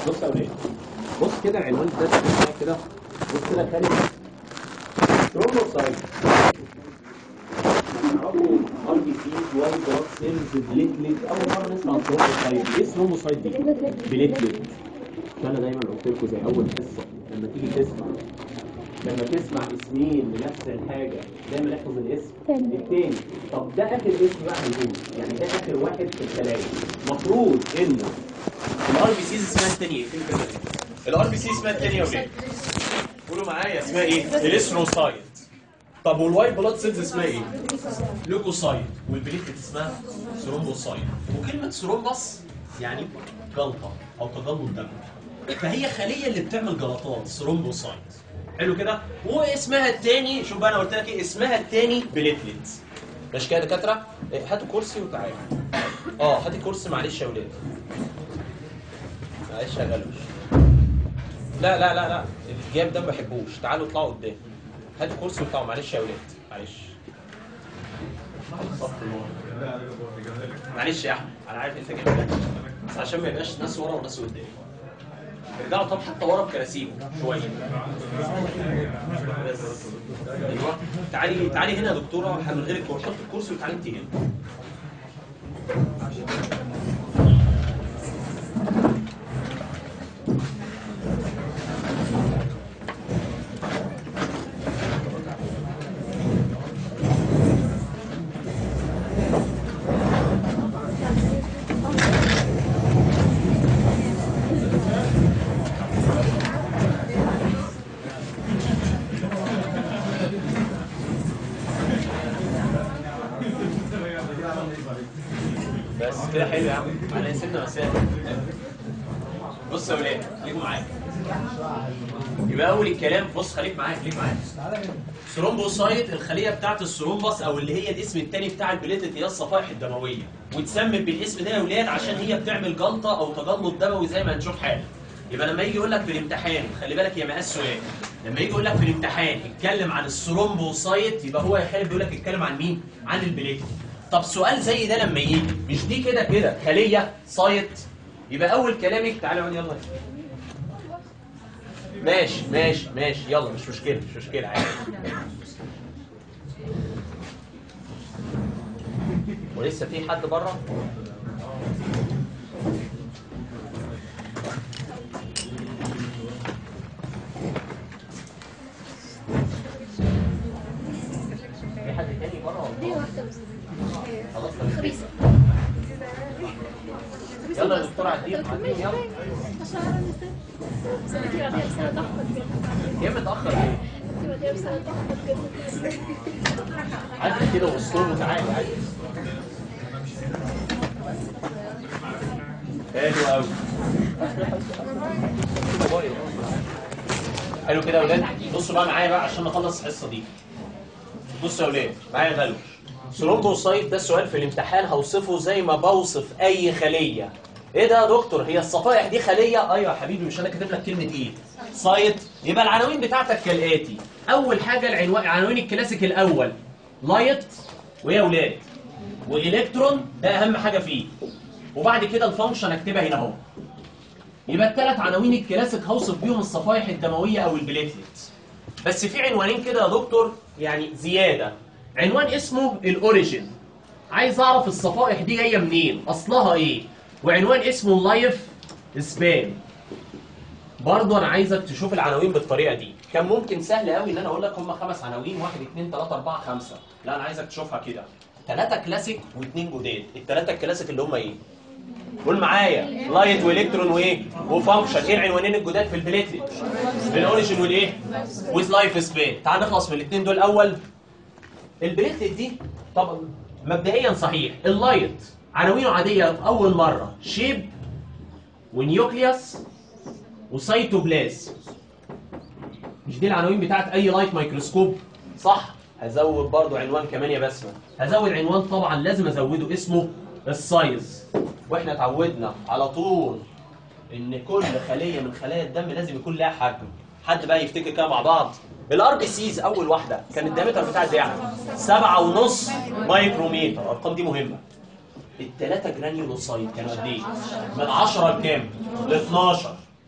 بص يا ولاد بص كده العنوان ده معايا كده بص كده خارج ثرومبوسايت نعرفوا ار بي سيز واي بلاد سيلز بليتلت اول مره نسمع ثرومبوسايت ايه ثرومبوسايت دي؟ بليتلت فانا دايما قلت لكم زي اول حصه لما تيجي تسمع لما تسمع اسمين لنفس الحاجه دايما احفظ الاسم تاني. التاني طب ده اخر اسم بقى هنقول يعني ده اخر واحد في الخلايا المفروض ان الار بي سيز اسمها الثانيه ايه؟ فين كده الار بي سي اسمها الثانيه يا ولاد قولوا معايا اسمها ايه؟ الاسروسايت طب والوايت بلاد سيلز اسمها ايه؟ لوكوسايت والبليتلت اسمها ثرومبوسايت وكلمه ثرومبس يعني جلطه او تجلط دم فهي خليه اللي بتعمل جلطات ثرومبوسايت حلو كده واسمها الثاني شوف بقى انا قلت لك ايه اسمها الثاني بليتلت ماشي كده يا دكاتره إيه، هاتوا كرسي وتعالوا اه هاتي كرسي معلش يا ولاد معلش يا غلوش لا لا لا لا الجاب ده ما بحبوش تعالوا اطلعوا قدام هاتوا كرسي وطلعوا معلش يا ولاد معلش معلش يا احمد انا عارف انت جاي ده بس عشان ما يبقاش ناس ورا وناس قدام ارجعوا طب حتى ورا بكراسيكم شويه بس ايوه تعالي تعالي هنا يا دكتوره من غير الكرسي حط الكرسي وتعالي انت هنا بس كده حلو يا عم انا سيبنا مسافه بص يا ولاد خليكم معايا يبقى اول الكلام بص خليك معايا خليك معايا ثرومبوسايت الخليه بتاعت الثرومبس او اللي هي الاسم الثاني بتاع البليتلت هي الصفائح الدمويه وتسمى بالاسم ده يا ولاد عشان هي بتعمل جلطه او تجلط دموي زي ما هنشوف حالا يبقى لما يجي يقول لك في الامتحان خلي بالك هي مقاس سؤال لما يجي يقول لك في الامتحان اتكلم عن الثرومبوسايت يبقى هو يا خالد بيقول لك اتكلم عن مين؟ عن البليتلت طب سؤال زي ده لما يجي مش دي كده كده خليه سايت يبقى اول كلامك تعالى يا يلا ماشي ماشي ماشي يلا مش مشكله مش مشكله عادي ولسه في حد بره في حد تاني بره دي ولا واحدة بس خلاص طب خريصة يلا يا دكتور عديل عديل يلا سنتي بعديها بسنة ضحكة بجد يا متاخر ليه؟ سنتي بعديها بسنة ضحكة بجد عدي كده وسطهم وتعالى عادي حلو قوي حلو كده يا ولاد بصوا بقى معايا بقى عشان نخلص الحصه دي بصوا يا ولاد معايا يا غلو ثرومبوسايت ده سؤال في الامتحان هوصفه زي ما بوصف اي خليه ايه ده يا دكتور هي الصفائح دي خليه ايوه يا حبيبي مش انا كاتب لك كلمه ايه سايت يبقى العناوين بتاعتك كالاتي اول حاجه العنوان عناوين الكلاسيك الاول لايت ويا ولاد والكترون ده اهم حاجه فيه وبعد كده الفانكشن اكتبها هنا اهو يبقى الثلاث عناوين الكلاسيك هوصف بيهم الصفائح الدمويه او البليتلت بس في عنوانين كده يا دكتور يعني زياده عنوان اسمه الاوريجين عايز اعرف الصفائح دي جايه منين اصلها ايه وعنوان اسمه اللايف سبان برضه انا عايزك تشوف العناوين بالطريقه دي كان ممكن سهل قوي ان انا اقول لك هم خمس عناوين واحد اثنين ثلاثة أربعة خمسة لا انا عايزك تشوفها كده ثلاثة كلاسيك واثنين جداد الثلاثة الكلاسيك اللي هم ايه قول معايا لايت والكترون وايه وفانكشن ايه العنوانين الجداد في البليتلت الاوريجين والايه ويز لايف سبان تعال نخلص من الاثنين دول اول البليتلت دي طب مبدئيا صحيح اللايت عناوينه عاديه في اول مره شيب ونيوكليوس وسيتوبلازم مش دي العناوين بتاعت اي لايت مايكروسكوب صح هزود برضو عنوان كمان يا بسمه هزود عنوان طبعا لازم ازوده اسمه السايز واحنا اتعودنا على طول ان كل خليه من خلايا الدم لازم يكون لها حجم حد بقى يفتكر كده مع بعض الار بي سيز اول واحده كان الدايمتر بتاعها قد ايه يعني سبعة ونص مايكروميتر الارقام دي مهمه الثلاثه جرانيولوسايت كانوا قد ايه من 10 لكام ل 12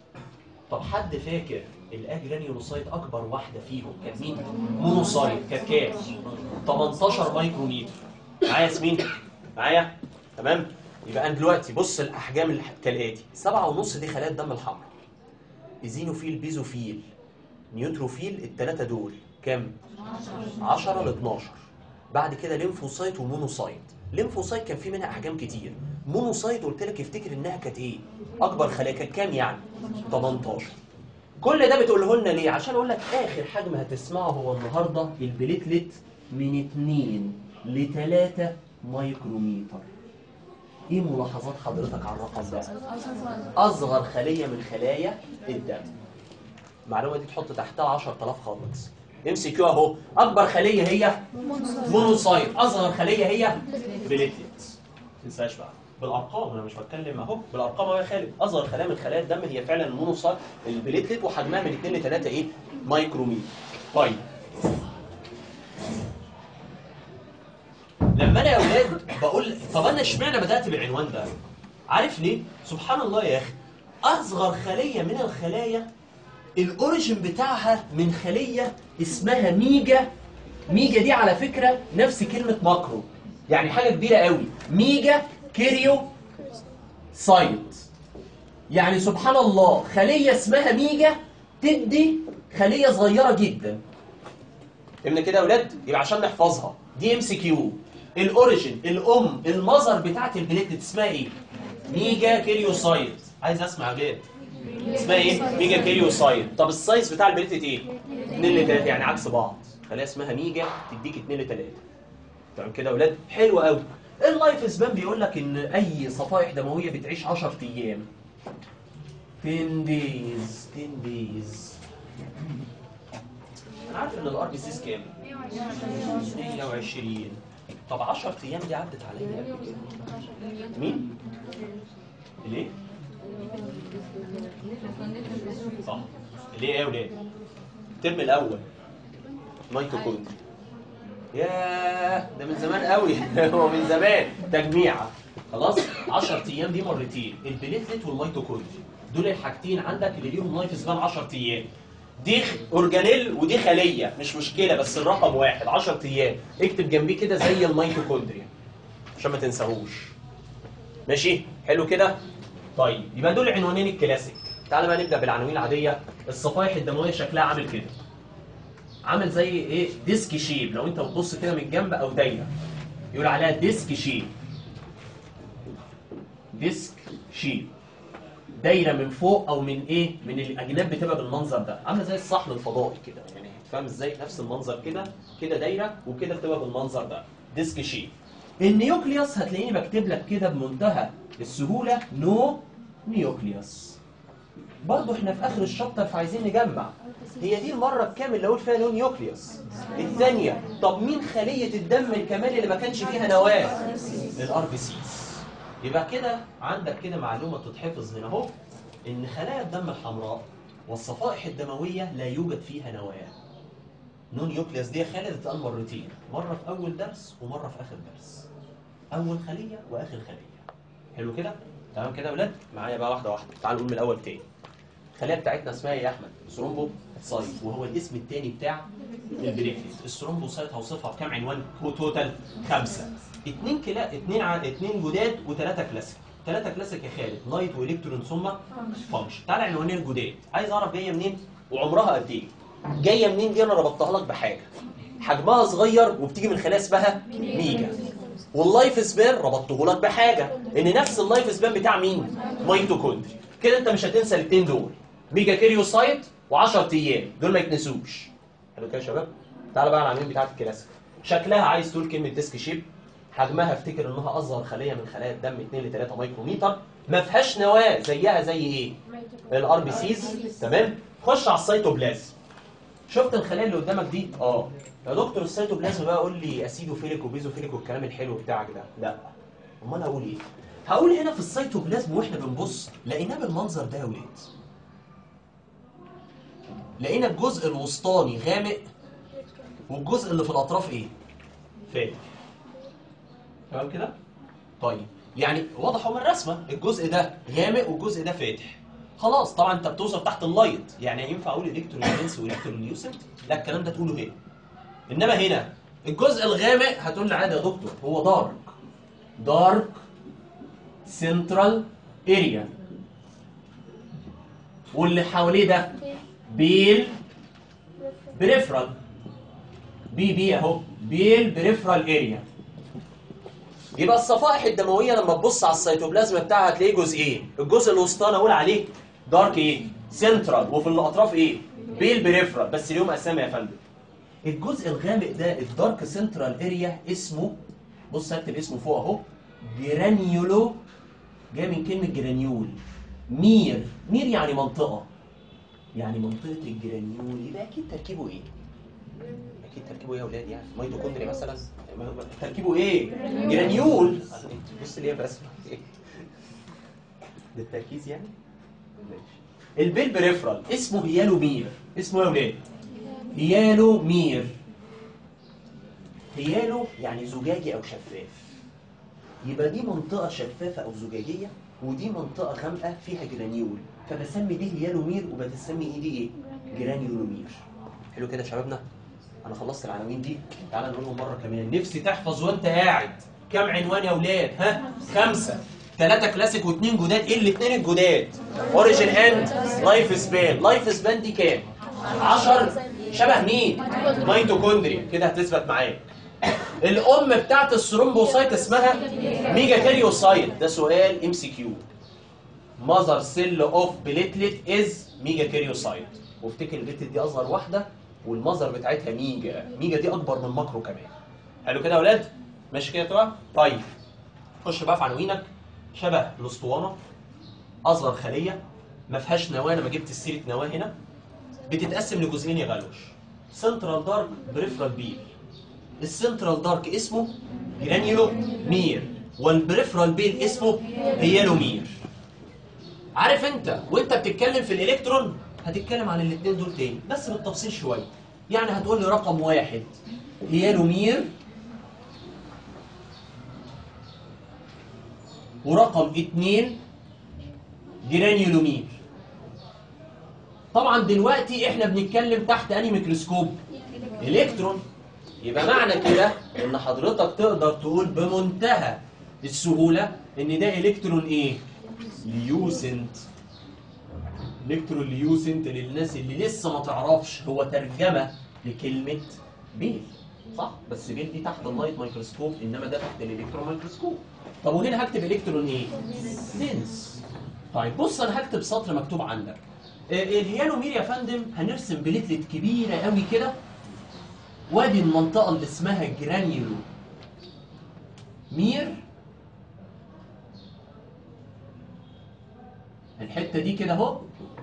طب حد فاكر الاجرانيولوسايت اكبر واحده فيهم كانت مين مونوسايت كانت كام 18 مايكروميتر معايا ياسمين معايا تمام يبقى انا دلوقتي بص الاحجام الح- كالاتي سبعة ونص دي خلايا الدم الحمراء ايزينوفيل بيزوفيل نيوتروفيل الثلاثه دول كام 10 ل 12 بعد كده ليمفوسايت ومونوسايت ليمفوسايت كان في منها احجام كتير مونوسايت قلت لك افتكر انها كانت ايه اكبر خلايا كانت كام يعني 18 كل ده بتقوله لنا ليه عشان اقول لك اخر حجم هتسمعه هو النهارده البليتلت من 2 ل 3 مايكروميتر ايه ملاحظات حضرتك على الرقم ده اصغر خليه من خلايا الدم المعلومه دي تحط تحتها 10000 خط ام سي كيو اهو اكبر خليه هي مونوسايت اصغر خليه هي بليتلت ما تنساش بقى بالارقام انا مش بتكلم اهو بالارقام اهو يا خالد اصغر خلايا من خلايا الدم هي فعلا المونوسايت البليتلت وحجمها من 2 ل 3 ايه مايكروميتر طيب لما انا يا اولاد بقول طب انا اشمعنى بدات بالعنوان ده عارف ليه سبحان الله يا اخي اصغر خليه من الخلايا الاوريجن بتاعها من خليه اسمها ميجا ميجا دي على فكره نفس كلمه ماكرو يعني حاجه كبيره قوي ميجا كيريو سايت يعني سبحان الله خليه اسمها ميجا تدي خليه صغيره جدا فهمنا كده يا اولاد يبقى عشان نحفظها دي ام سي كيو الاوريجن الام المظهر بتاعت البليتلت اسمها ايه ميجا كيريوسايت عايز اسمع غير اسمها ايه ميجا كيريوسايت طب السايز بتاع البليتلت ايه 2 ل 3 يعني عكس بعض خليها اسمها ميجا تديك 2 ل 3 تمام كده يا اولاد حلو قوي اللايف سبان بيقول لك ان اي صفائح دمويه بتعيش 10 ايام 10 دايز 10 دايز انا عارف ان الار بي سيز كام 120 طب 10 ايام دي عدت عليا قبل كده مين ليه صح ليه ايه يا ولاد الترم الاول ميتوكوندريا ياه ده من زمان قوي هو من زمان تجميعه خلاص 10 ايام دي مرتين البليتلت والميتوكوندريا دول الحاجتين عندك اللي ليهم لايف سبان 10 ايام دي اورجانيل ودي خليه مش مشكله بس الرقم واحد 10 ايام اكتب جنبيه كده زي الميتوكوندريا عشان ما تنساهوش ماشي حلو كده طيب يبقى دول العنوانين الكلاسيك تعال بقى نبدا بالعناوين العاديه الصفائح الدمويه شكلها عامل كده عامل زي ايه ديسك شيب لو انت بتبص كده من الجنب او دايره يقول عليها ديسك شيب ديسك شيب دايره من فوق او من ايه من الاجناب بتبقى بالمنظر ده عامله زي الصحن الفضائي كده يعني فاهم ازاي نفس المنظر كده كده دايره وكده بتبقى بالمنظر ده ديسك شيب النيوكليوس هتلاقيني بكتب لك كده بمنتهى السهوله نو نيوكليوس برضه احنا في اخر الشابتر فعايزين نجمع هي دي المره الكامل اللي اقول فيها نو نيوكليوس الثانيه طب مين خليه الدم الكمالي اللي ما كانش فيها نواه الار بي سيز يبقى كده عندك كده معلومه تتحفظ هنا اهو ان خلايا الدم الحمراء والصفائح الدمويه لا يوجد فيها نواه نون نيوكليوس دي خالد اتقال مرتين مره في اول درس ومره في اخر درس اول خليه واخر خليه حلو كده تمام كده يا ولاد معايا بقى واحده واحده تعالوا نقول من الاول تاني الخليه بتاعتنا اسمها ايه يا احمد ثرومبو سايت وهو الاسم الثاني بتاع البريكليت الثرومبوسايت هوصفها بكام عنوان تو- توتال خمسه اثنين كلا اثنين ع... اثنين جداد وثلاثه كلاسيك ثلاثه كلاسيك يا خالد لايت والكترون ثم فانكشن تعالى عنوانين الجداد عايز اعرف جايه منين وعمرها قد ايه جايه منين دي انا ربطتها لك بحاجه حجمها صغير وبتيجي من خلايا اسمها ميجا واللايف سبان ربطته لك بحاجه ان نفس اللايف سبان بتاع مين ميتوكوندري كده انت مش هتنسى الاثنين دول ميجا كيريوسايت و10 ايام دول ما يتنسوش حلو كده يا شباب تعالى بقى على العناوين بتاعت الكلاسيك شكلها عايز تقول كلمه ديسك شيب حجمها افتكر انها اصغر خليه من خلايا الدم 2 ل 3 مايكروميتر ما فيهاش نواه زيها زي ايه الار بي سيز تمام خش على السيتوبلازم شفت الخلايا اللي قدامك دي اه يا دكتور السيتوبلازم بقى قول لي اسيدوفيليك وبيزوفيليك والكلام الحلو بتاعك ده لا امال هقول ايه هقول هنا في السيتوبلازم واحنا بنبص لقيناه بالمنظر ده يا ولاد لقينا الجزء الوسطاني غامق والجزء اللي في الاطراف ايه فاتح تمام كده طيب يعني واضح من الرسمه الجزء ده غامق والجزء ده فاتح خلاص طبعا انت بتوصف تحت اللايت يعني ينفع اقول الكترولينس والكتروليوسنت لا الكلام ده تقوله هنا انما هنا الجزء الغامق هتقول لي عادي يا دكتور هو دارك دارك سنترال اريا واللي حواليه ده بيل بريفرال بي بي اهو بيل بريفرال اريا يبقى الصفائح الدمويه لما تبص على السيتوبلازم بتاعها هتلاقيه جزئين الجزء الوسطاني اقول عليه دارك ايه سنترال وفي الاطراف ايه بيل بريفرال بس ليهم اسامي يا فندم الجزء الغامق ده الدارك سنترال اريا اسمه بص اكتب اسمه فوق اهو جرانيولو جاي من كلمه جرانيول مير مير يعني منطقه يعني منطقه الجرانيول يبقى اكيد تركيبه ايه اكيد تركيبه ايه يا اولاد يعني ميتوكوندريا مثلا ما هو تركيبه ايه جرانيول بص ليه بس ايه ده التركيز يعني ماشي البيل بريفرال اسمه هيالو مير اسمه ايه يا اولاد هيالو مير هيالو يعني زجاجي او شفاف يبقى دي منطقه شفافه او زجاجيه ودي منطقه غامقه فيها جرانيول فبسمي دي هيالو مير وبتسمي ايه دي ايه جرانيولومير حلو كده يا شبابنا انا خلصت العناوين دي تعالى نقولهم مره كمان نفسي تحفظ وانت قاعد كم عنوان يا اولاد ها خمسه ثلاثة كلاسيك واثنين جداد ايه الاثنين الجداد اوريجين اند لايف سبان لايف سبان دي كام 10 شبه مين ميتوكوندريا كده هتثبت معاك الام بتاعت الثرومبوسايت اسمها ميجا كاريوسايت ده سؤال ام سي كيو ماذر سيل اوف بليتلت از ميجا كاريوسايت وافتكر البليتلت دي اصغر واحده والمظهر بتاعتها ميجا ميجا دي اكبر من ماكرو كمان حلو كده يا اولاد ماشي كده يا ترى طيب خش بقى في عناوينك شبه الاسطوانه اصغر خليه ما فيهاش نواه انا ما جبت سيره نواه هنا بتتقسم لجزئين يا غلوش سنترال دارك بريفرال بيل السنترال دارك اسمه جرانيولو مير والبريفرال بيل اسمه هيالومير عارف انت وانت بتتكلم في الالكترون هتتكلم عن الاثنين دول تاني بس بالتفصيل شويه يعني هتقول لي رقم واحد هيالومير ورقم اتنين جرانيولومير طبعا دلوقتي احنا بنتكلم تحت انهي ميكروسكوب الكترون يبقى معنى كده ان حضرتك تقدر تقول بمنتهى السهوله ان ده الكترون ايه ليوسنت الكترون ليوسنت للناس اللي لسه ما تعرفش هو ترجمه لكلمه بيل صح بس بيل دي تحت اللايت مايكروسكوب انما ده تحت الالكترون مايكروسكوب طب وهنا هكتب الكترون ايه دينس طيب بص انا هكتب سطر مكتوب عندك آه، الهيالومير يا فندم هنرسم بليتلت كبيره قوي كده وادي المنطقه اللي اسمها جرانيولو مير الحته دي كده اهو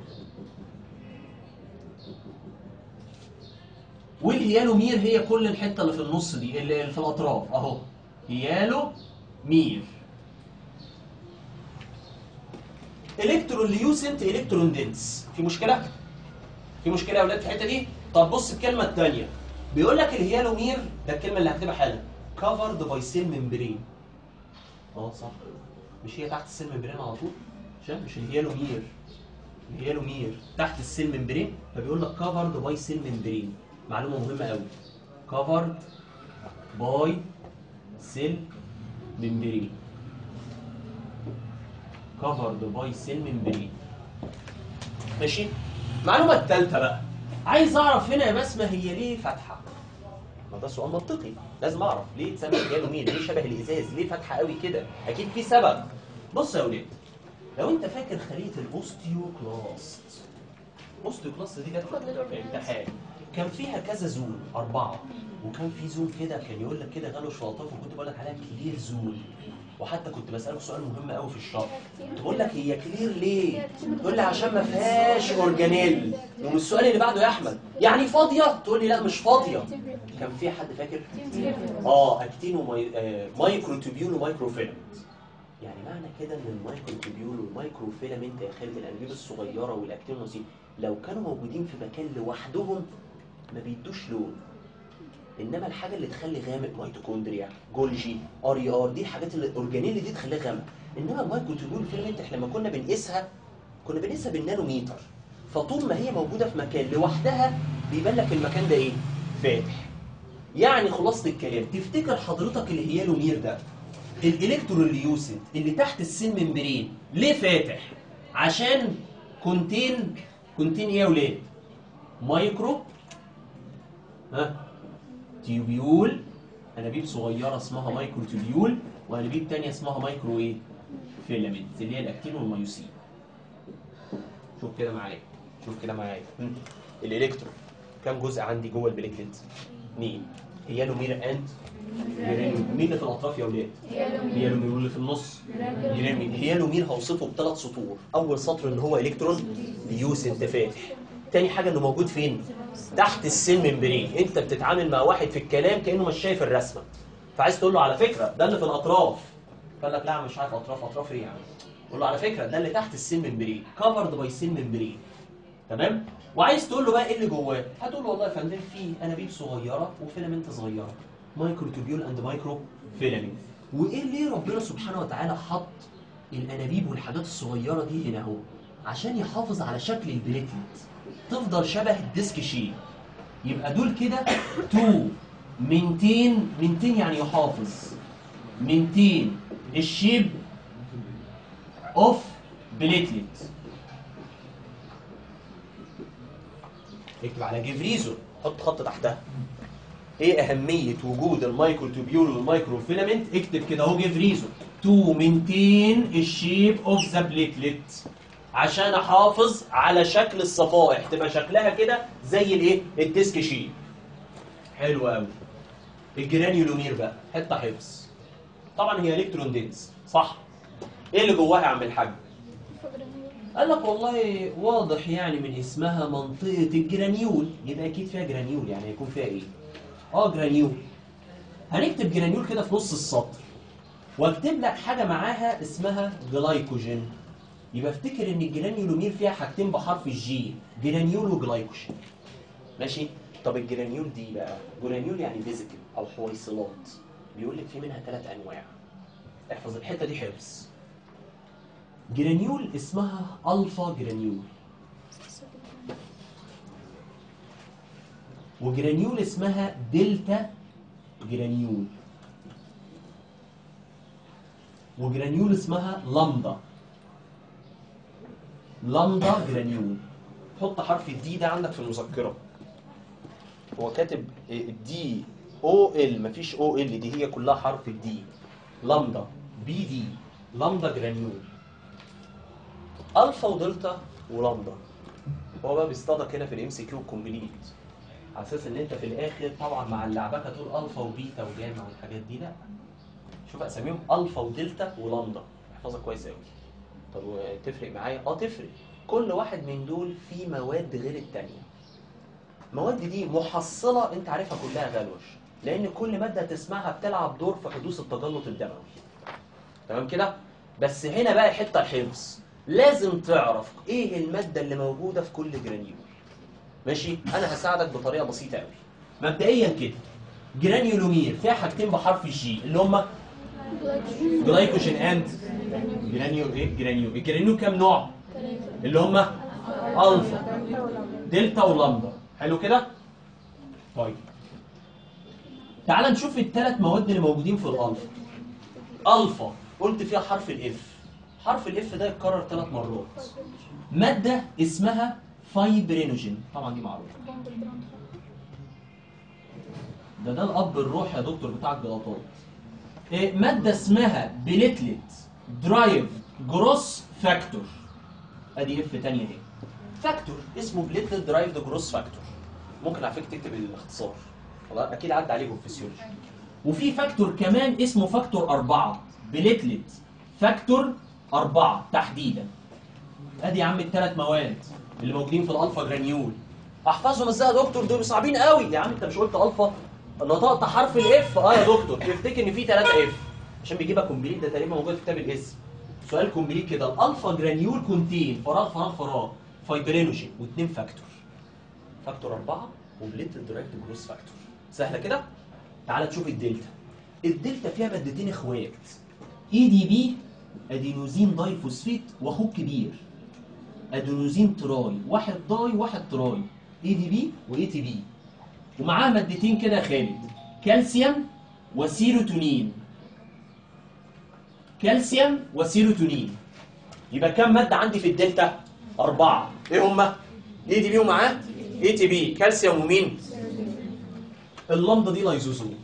والهيالومير هي كل الحته اللي في النص دي اللي في الاطراف اهو هيالو مير الكترون ليوسنت الكترون دنس في مشكله في مشكله يا اولاد في الحته دي طب بص الكلمه الثانيه بيقول لك الهيالومير ده الكلمه اللي هكتبها حالا كفرد باي سيل ممبرين اه صح مش هي تحت السيل ممبرين على طول شايف مش الهيالومير الهيالومير تحت السيل ممبرين فبيقول لك كفرد باي سيل ممبرين معلومه مهمه قوي كفرد باي سيل ممبرين covered by cell membrane ماشي المعلومة الثالثة بقى عايز اعرف هنا يا بسمة هي ليه فاتحة ما ده سؤال منطقي لازم اعرف ليه اتسمى جالومين ليه شبه الازاز ليه فاتحة قوي كده اكيد في سبب بص يا ولاد لو انت فاكر خلية الاوستيوكلاست الاوستيوكلاست دي جت في امتحان كان فيها كذا زون اربعة وكان في زون كده كان يقول لك كده غلو شلاطات وكنت بقول لك عليها كلير زون وحتى كنت بسالك سؤال مهم قوي في الشرح كنت بقول لك هي كلير ليه تقول لي عشان ما فيهاش اورجانيل ومن السؤال اللي بعده يا احمد يعني فاضيه تقول لي لا مش فاضيه كان في حد فاكر اه اكتين وماي... آه مايكرو تيبيول ومايكرو فيلامنت يعني معنى كده ان المايكرو تيبيول والمايكرو فيلامنت يا خالد الانابيب الصغيره والاكتين والنصيب لو كانوا موجودين في مكان لوحدهم ما بيدوش لون انما الحاجه اللي تخلي غامق ميتوكوندريا جولجي ار اي ار دي الحاجات اللي الاورجانيل دي تخليها غامق انما المايكروتوبيول فيلمنت احنا لما كنا بنقيسها كنا بنقيسها بالنانوميتر فطول ما هي موجوده في مكان لوحدها بيبان لك المكان ده ايه فاتح يعني خلاصه الكلام تفتكر حضرتك الهيالومير ده الالكتروليوسيد اللي تحت السن ممبرين ليه فاتح عشان كونتين كونتين ايه يا ولاد مايكرو ها تيوبيول انابيب صغيره اسمها مايكرو تيوبيول وانابيب تانية اسمها مايكرو ايه فيلامنت اللي هي الاكتين والميوسين شوف كده معايا شوف كده معايا هم. الالكترون كام جزء عندي جوه البليتلت اثنين هيالومير اند جرانيول مين اللي في الاطراف يا ولاد هيالومير واللي في النص جرانيول هيالومير هوصفه بثلاث سطور اول سطر ان هو الكترون ليوسيد فاتح تاني حاجه انه موجود فين تحت السن ممبرين انت بتتعامل مع واحد في الكلام كانه مش شايف الرسمه فعايز تقول له على فكره ده اللي في الاطراف قال لك لا مش عارف اطراف اطراف ايه يعني قول له على فكره ده اللي تحت السن ممبرين كفرد باي سن ممبرين تمام وعايز تقول له بقى ايه اللي جواه هتقول له والله يا فندم في انابيب صغيره وفيلامنت صغيره مايكرو توبيول اند مايكرو فيلامنت وايه ليه ربنا سبحانه وتعالى حط الانابيب والحاجات الصغيره دي هنا اهو عشان يحافظ على شكل البليتلت تفضل شبه الديسك شيب يبقى دول كده تو منتين منتين يعني يحافظ منتين الشيب اوف بليتلت اكتب على جفريزو حط خط تحتها ايه اهميه وجود المايكرو توبيول والمايكرو فيلامنت اكتب كده اهو جفريزو تو مينتين الشيب اوف ذا بليتلت عشان احافظ على شكل الصفائح تبقى شكلها كده زي الايه الديسك شيب حلو قوي الجرانيولومير بقى حته حفظ طبعا هي الكترون دينس صح ايه اللي جواها يا عم الحاج قال لك والله واضح يعني من اسمها منطقة الجرانيول يبقى أكيد فيها جرانيول يعني هيكون فيها إيه؟ آه جرانيول هنكتب جرانيول كده في نص السطر واكتب لك حاجة معاها اسمها جلايكوجين يبقى افتكر إن الجرانيولومير فيها حاجتين بحرف الجي جرانيول وجلايكوجين ماشي؟ طب الجرانيول دي بقى جرانيول يعني فيزيكال أو حويصلات بيقول لك في منها ثلاث أنواع احفظ الحتة دي حفظ جرانيول اسمها الفا جرانيول وجرانيول اسمها دلتا جرانيول وجرانيول اسمها لامدا لامدا جرانيول حط حرف الدي ده عندك في المذكره هو كاتب دي او ال مفيش او ال دي هي كلها حرف الدي لامدا بي دي لامدا جرانيول الفا ودلتا ولامدا هو بقى بيصطادك هنا في الام سي كيو كومبليت على اساس ان انت في الاخر طبعا مع اللعبكه تقول الفا وبيتا وجاما والحاجات دي لا شوف اساميهم الفا ودلتا ولامدا احفظها كويس قوي طب تفرق معايا اه تفرق كل واحد من دول فيه مواد غير التانية المواد دي محصله انت عارفها كلها غلوش لان كل ماده تسمعها بتلعب دور في حدوث التجلط الدموي تمام كده بس هنا بقى حته الحفظ لازم تعرف ايه الماده اللي موجوده في كل جرانيول ماشي انا هساعدك بطريقه بسيطه قوي مبدئيا كده جرانيولومير فيها حاجتين بحرف الجي اللي هما جلايكوجين اند جرانيول ايه جرانيول الجرانيول كام نوع اللي هما الفا دلتا ولامدا حلو كده طيب تعال نشوف الثلاث مواد اللي موجودين في الالفا الفا قلت فيها حرف الاف حرف الاف ده يتكرر ثلاث مرات ماده اسمها فايبرينوجين طبعا دي معروفه ده ده الاب الروح يا دكتور بتاع الجلطات إيه ماده اسمها بليتلت درايف جروس فاكتور ادي اف ثانيه اهي فاكتور اسمه بليتلت درايف جروس فاكتور ممكن على فكره تكتب الاختصار خلاص اكيد عدى عليكم في الفسيولوجي وفي فاكتور كمان اسمه فاكتور أربعة بليتلت فاكتور أربعة تحديدا ادي يا عم الثلاث مواد اللي موجودين في الالفا جرانيول احفظهم ازاي يا دكتور دول صعبين قوي يا عم انت مش قلت الفا نطقت حرف الاف اه يا دكتور تفتكر ان في ثلاثة اف عشان بيجيبها كومبليت ده تقريبا موجود في كتاب الاسم سؤال كومبليت كده الالفا جرانيول كونتين فراغ فراغ فراغ فايبرينوجين واثنين فاكتور فاكتور أربعة وبليت درايفت جروس فاكتور سهله كده تعال تشوف الدلتا الدلتا فيها مادتين اخوات اي دي بي ادينوزين دايفوسفيت واخوه الكبير ادينوزين تراي واحد داي واحد تراي اي دي بي واي تي بي ومعاها مادتين كده يا خالد كالسيوم وسيروتونين كالسيوم وسيروتونين يبقى كم ماده عندي في الدلتا اربعه ايه هما اي دي بي ومعاه اي تي بي كالسيوم ومين اللمضه دي لايزوزوم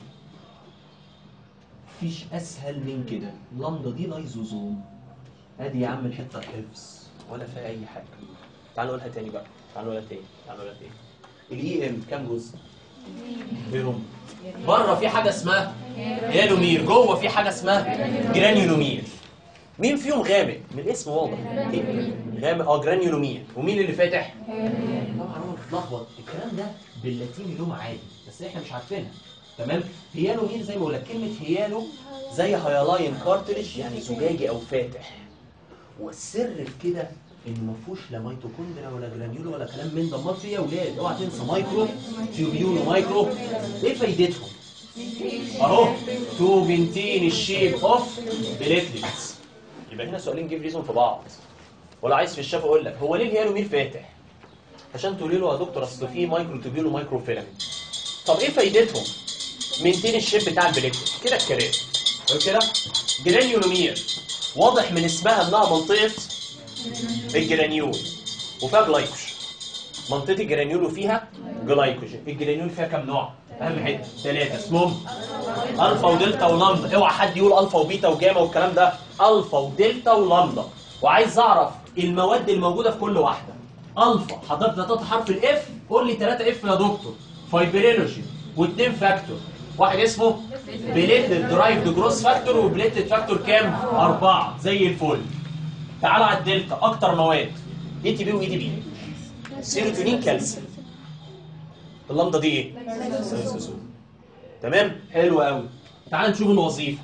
مفيش اسهل من كده اللمضه دي لايزوزوم ادي يا عم الحته الحفظ ولا فيها اي حاجه تعالوا نقولها تاني بقى تعالوا نقولها تاني تعالوا نقولها تاني الاي ام كام جزء بيهم بره في حاجه اسمها هيالومير جوه في حاجه اسمها جرانيولومير مين فيهم غامق من الاسم واضح إيه؟ غامق اه جرانيولومير ومين اللي فاتح طبعا هو متلخبط الكلام ده باللاتيني لغه عادي بس احنا مش عارفينها تمام هيالو مين زي ما بقول لك كلمه هيالو زي هيالاين كارتريج يعني زجاجي او فاتح والسر في كده ان ما فيهوش لا ميتوكوندريا ولا جرانيولو ولا كلام من ده امال في إيه يا اولاد اوعى تنسى مايكرو تيوبيول ومايكرو ايه فايدتهم اهو تو بنتين الشيب اوف بليتلتس يبقى هنا سؤالين جيب ريزون في بعض ولا عايز في الشفا اقول لك هو ليه الهيالومير فاتح عشان تقولي له يا دكتور اصل فيه مايكرو تيوبيول ومايكرو فيلامنت طب ايه فايدتهم منتين الشيب بتاع البليتلت كده الكلام قلت كده جرانيولومير واضح من اسمها انها منطقه الجرانيول وفيها جلايكوجين منطقه الجرانيول وفيها جلايكوجين الجرانيول فيها كام نوع اهم حته ثلاثه اسمهم الفا ودلتا ولامدا اوعى حد يقول الفا وبيتا وجاما والكلام ده الفا ودلتا ولامدا وعايز اعرف المواد الموجوده في كل واحده الفا حضرتك ده حرف الاف قول لي 3 اف يا دكتور فايبرينوجين واثنين فاكتور واحد اسمه بليتد درايفد جروس فاكتور وبليتد فاكتور كام؟ أربعة زي الفل تعال على الدلتا أكتر مواد اي تي بي واي دي بي سيروتونين كالسيوم اللمضة دي ايه؟ سيروتونين. تمام؟ حلو قوي تعال نشوف الوظيفة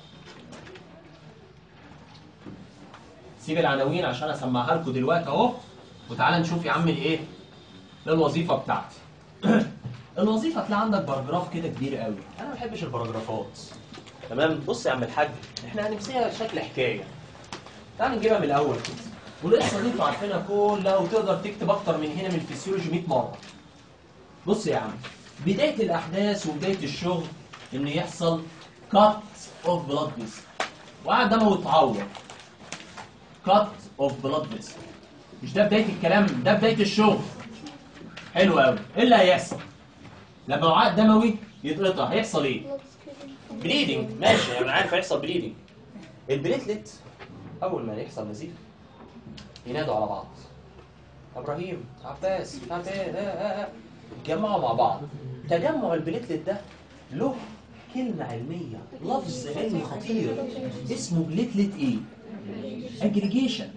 سيب العناوين عشان اسمعها لكم دلوقتي اهو وتعال نشوف يا عم الايه؟ ده الوظيفة بتاعتي الوظيفه هتلاقي عندك باراجراف كده كبير قوي انا ما بحبش الباراجرافات تمام بص يا عم الحاج احنا هنمسكها شكل حكايه تعال نجيبها من الاول كده والقصه دي انتوا عارفينها كلها وتقدر تكتب اكتر من هنا من الفسيولوجي 100 مره بص يا عم بدايه الاحداث وبدايه الشغل ان يحصل كات اوف بلاد فيسل وقعد دمه يتعور كات اوف بلاد فيسل مش ده بدايه الكلام ده بدايه الشغل حلو قوي ايه اللي هيحصل لما وعاء دموي يتقطع هيحصل ايه بليدنج ماشي يعني انا عارف هيحصل بليدنج البليتلت اول ما يحصل نزيف ينادوا على بعض ابراهيم عباس عباس آه آه آه. يتجمعوا مع بعض تجمع البليتلت ده له كلمة علمية لفظ علمي خطير اسمه بليتلت ايه؟ اجريجيشن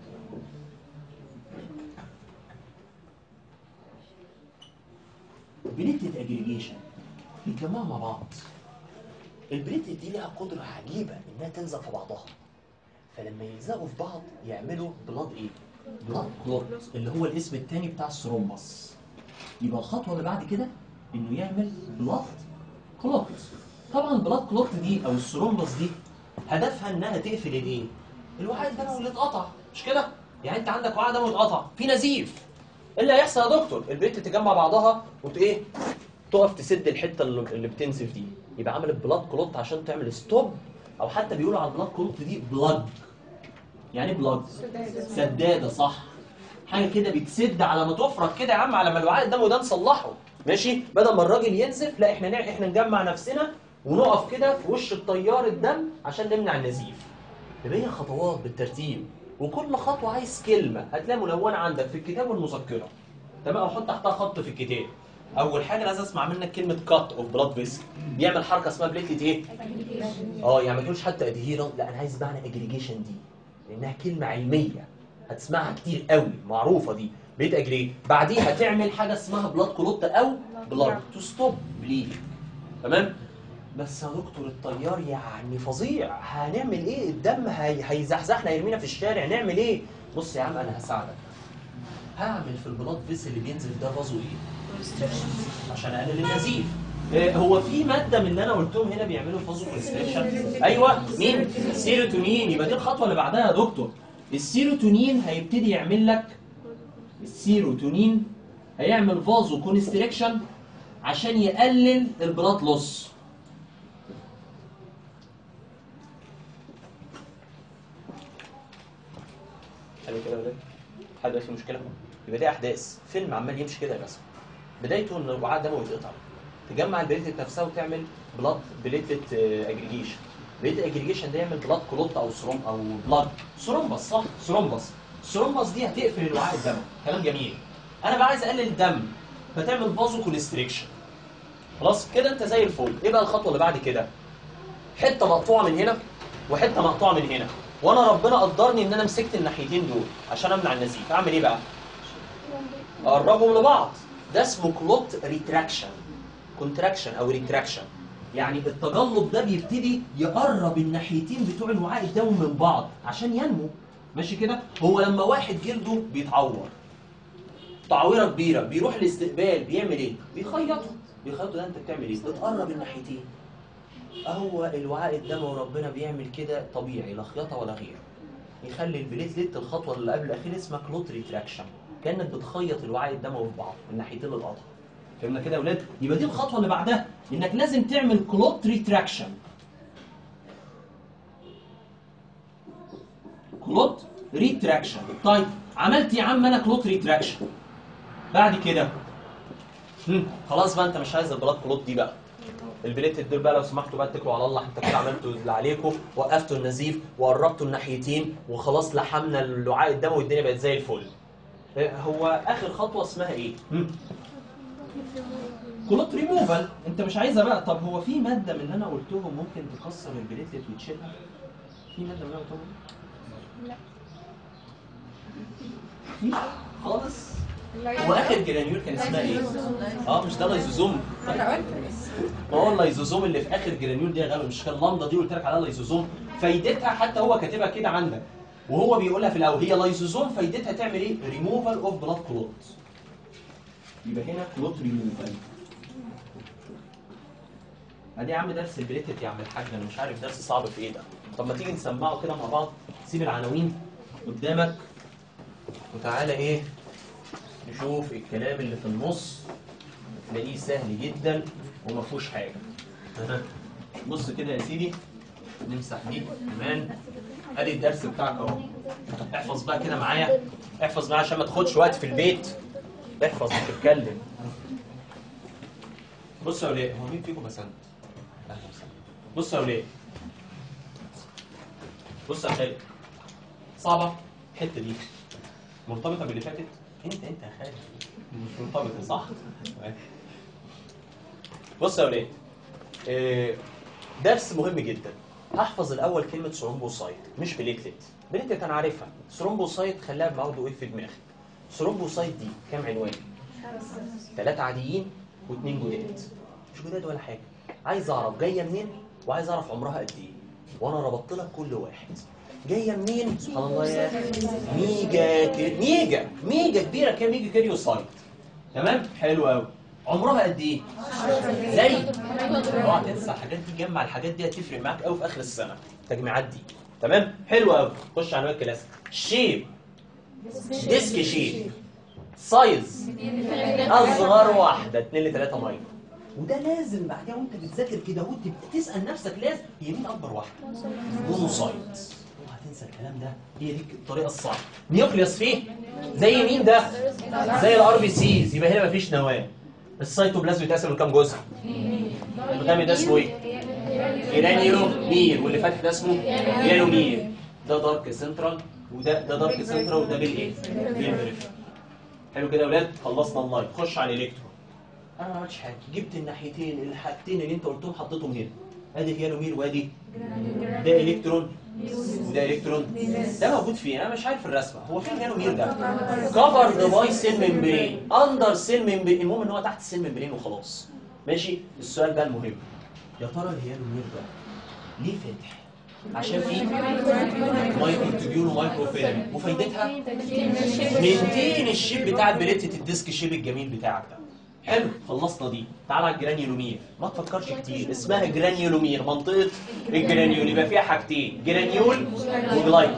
بليتلت اجريجيشن بيتجمعوا مع بعض البليتلت دي لها قدرة عجيبة انها تلزق في بعضها فلما يلزقوا في بعض يعملوا بلاد ايه؟ بلاد كلوت اللي هو الاسم الثاني بتاع الثرومبس يبقى الخطوة اللي بعد كده انه يعمل بلاد كلوت طبعا البلاد كلوت دي او الثرومبس دي هدفها انها تقفل الايه؟ الوعاء الدموي اللي اتقطع مش كده؟ يعني انت عندك وعاء دموي اتقطع في نزيف ايه اللي هيحصل يا دكتور؟ البنت تجمع بعضها وت ايه؟ تقف تسد الحته اللي اللي بتنزف دي يبقى عملت بلاد كلوت عشان تعمل ستوب او حتى بيقولوا على البلاد كلوت دي بلاد يعني بلاد سداده صح حاجه كده بتسد على ما تفرج كده يا عم على ما الوعاء الدموي ده نصلحه ماشي بدل ما الراجل ينزف لا احنا نع- احنا نجمع نفسنا ونقف كده في وش التيار الدم عشان نمنع النزيف يبقى هي خطوات بالترتيب وكل خطوه عايز كلمه هتلاقي ملونه عندك في الكتاب والمذكره تمام او حط تحتها خط في الكتاب اول حاجه لازم اسمع منك كلمه كات اوف بلاد فيسل بيعمل حركه اسمها بليتلت ايه اه يعني ما تقولش حتى ادهيرنت لا انا عايز معنى اجريجيشن دي لانها كلمه علميه هتسمعها كتير قوي معروفه دي بيت اجري بعديها تعمل حاجه اسمها بلاد كلوت او بلاد تو ستوب بليد تمام بس يا دكتور الطيار يعني فظيع هنعمل ايه الدم هي... هيزحزحنا يرمينا في الشارع نعمل ايه بص يا عم انا هساعدك هعمل في البلاد فيسل اللي بينزل ده رازه ايه عشان اقلل النزيف إيه، هو في ماده من اللي انا قلتهم هنا بيعملوا فازو كونستريكشن ايوه مين سيروتونين يبقى دي الخطوه اللي بعدها يا دكتور السيروتونين هيبتدي يعمل لك السيروتونين هيعمل فازو كونستريكشن عشان يقلل البلاد لوس حلو كده يا ولاد حد دلوقتي في مشكله يبقى دي احداث فيلم عمال يمشي كده يا باسم بدايته ان الوعاء الدموي يتقطع تجمع البليتلت نفسها وتعمل بلاد بليتلت اجريجيشن بليتلت اجريجيشن ده يعمل بلاد كلوت او سروم او بلاد سرومبس صح سرومبس السرومبس دي هتقفل الوعاء الدموي كلام جميل انا بقى عايز اقلل الدم فتعمل فازو كونستريكشن خلاص كده انت زي الفل ايه بقى الخطوه اللي بعد كده حته مقطوعه من هنا وحته مقطوعه من هنا وانا ربنا قدرني ان انا مسكت الناحيتين دول عشان امنع النزيف اعمل ايه بقى اقربهم لبعض ده اسمه كلوت ريتراكشن كونتراكشن او ريتراكشن يعني التجلط ده بيبتدي يقرب الناحيتين بتوع الوعاء الدموي من بعض عشان ينمو ماشي كده هو لما واحد جلده بيتعور تعويره كبيره بيروح الاستقبال بيعمل ايه بيخيطه بيخيطه ده انت بتعمل ايه بتقرب الناحيتين هو الوعاء الدموي ربنا بيعمل كده طبيعي لا خياطه ولا غيره يخلي البليتلت الخطوه اللي قبل الاخيره اسمها كلوت ريتراكشن كانك بتخيط الوعاء الدموي في بعض من الناحيتين اللي اتقطعوا فهمنا كده يا اولاد يبقى دي الخطوه اللي بعدها انك لازم تعمل كلوت ريتراكشن كلوت ريتراكشن طيب عملت يا عم انا كلوت ريتراكشن بعد كده هم، خلاص بقى انت مش عايز البلاد كلوت دي بقى البليت دول بقى لو سمحتوا بقى اتكلوا على الله انت كده عملتوا اللي عليكم وقفتوا النزيف وقربتوا الناحيتين وخلاص لحمنا الوعاء الدموي والدنيا بقت زي الفل اه، هو اخر خطوه اسمها ايه؟ هم؟ كلوت ريموفال انت مش عايزها بقى طب هو في ماده من اللي انا قلتهم ممكن تكسر البليتلت وتشيلها؟ في ماده من اللي انا قلتهم؟ لا. في خالص هو اخر جرانيول كان اسمها ايه؟ اه مش ده لايزوزوم انا قلت ما هو اللايزوزوم اللي في اخر جرانيول دي يا غالي مش كان لامدا دي قلت لك عليها لايزوزوم فايدتها حتى هو كاتبها كده عندك وهو بيقولها في الاول هي لايزوزوم فايدتها تعمل ايه؟ ريموفال اوف بلاد كلوت يبقى هنا كلوت ريموفال ادي يا عم درس البريتت يا عم الحاج انا مش عارف درس صعب في ايه ده طب ما تيجي نسمعه كده مع بعض سيب العناوين قدامك وتعالى ايه نشوف الكلام اللي في النص تلاقيه سهل جدا وما فيهوش حاجه بص كده يا سيدي نمسح دي كمان ادي الدرس بتاعك اهو احفظ بقى كده معايا احفظ معايا عشان ما تاخدش وقت في البيت احفظ وتتكلم بص يا ولاد هو مين فيكم بسنت؟ أهلا وسهلا. بص يا ولاد بص يا خالد صعبة الحتة دي مرتبطة باللي فاتت انت انت يا خالد مش مرتبطة صح؟ بص يا ولاد آه، درس مهم جدا هحفظ الاول كلمة ثرومبوسايت مش بليتلت بليتلت انا عارفها ثرومبوسايت خليها بمعود وايه في دماغك ثرومبوسايت دي كام عنوان؟ ثلاثة عاديين واثنين جداد مش جداد ولا حاجة عايز اعرف جاية منين وعايز اعرف عمرها قد ايه وانا ربطت لك كل واحد جاية منين؟ سبحان الله يا اخي ميجا كي- ميجا ميجا كبيرة كام ميجا كاريوسايت تمام؟ حلو قوي عمرها قد ايه؟ زي اوعى تنسى الحاجات دي جمع الحاجات دي هتفرق معاك قوي في اخر السنة التجميعات دي تمام؟ حلو قوي خش على عنوان كلاسيك شيب ديسك شيب سايز اصغر واحده 2 ل 3 مايكرو وده لازم بعدها وانت بتذاكر كده وانت تسال نفسك لازم هي مين اكبر واحده؟ مونوسايت اوعى تنسى الكلام ده هي دي الطريقه الصح نيوكليوس فيه زي مين ده؟ زي الار بي سيز يبقى هنا مفيش نواه السيتوبلازم بيتقسم لكام جزء؟ الغامي ده اسمه ايه؟ جرانيولومير واللي فات ده اسمه جرانيولومير ده دارك سنترال وده ده دارك سنترال وده بالايه؟ بالبريفرال حلو كده يا اولاد خلصنا اللايف خش على الالكترون انا ما عملتش حاجه جبت الناحيتين الحاجتين اللي انت قلتهم حطيتهم هنا ادي هيالومير وادي ده الكترون وده الكترون ده موجود فين انا مش عارف الرسمه هو فين الهيالومير ده كفر باي سيل ممبرين اندر سيل ممبرين المهم ان هو تحت السيل ممبرين وخلاص ماشي السؤال بقى المهم يا ترى الهيالومير ده ليه فاتح عشان في مايكرو تيبيول ومايكرو فيلم وفايدتها مينتين الشيب بتاع البليتة الديسك الشيب الجميل بتاعك ده حلو خلصنا دي تعال على الجرانيولومير ما تفكرش كتير اسمها جرانيولومير منطقة الجرانيول يبقى فيها حاجتين جرانيول وجلايكوجين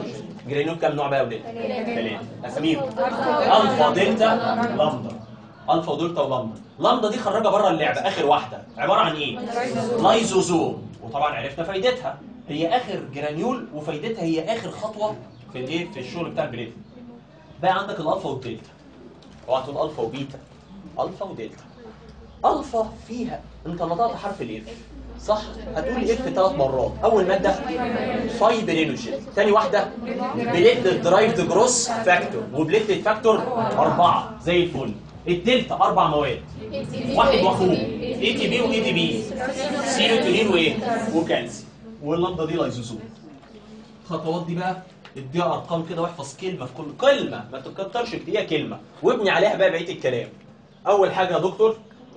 جرانيول كام نوع بقى يا ولاد؟ ثلاثه اساميهم الفا دلتا لامدا الفا ودلتا ولامدا لامدا دي خرجه بره اللعبه اخر واحده عباره عن ايه؟ لايزوزوم وطبعا عرفنا فايدتها هي اخر جرانيول وفايدتها هي اخر خطوه في الايه في الشغل بتاع البليت بقى عندك الالفا والدلتا اوعى تقول الفا وبيتا الفا ودلتا الفا فيها انت نطقت حرف الاف صح هتقول اف ثلاث مرات اول ماده فايبرينوجين ثاني واحده بليتلت درايفد جروس فاكتور وبليتلت فاكتور اربعه زي الفل الدلتا اربع مواد واحد واخوه اي تي بي واي تي بي سيروتونين وايه وكالسيوم واللمبه دي لايزوزوم الخطوات دي بقى اديها ارقام كده واحفظ كلمه في كل كلمه ما تكترش اديها كلمه وابني عليها بقى بقيه الكلام اول حاجه يا دكتور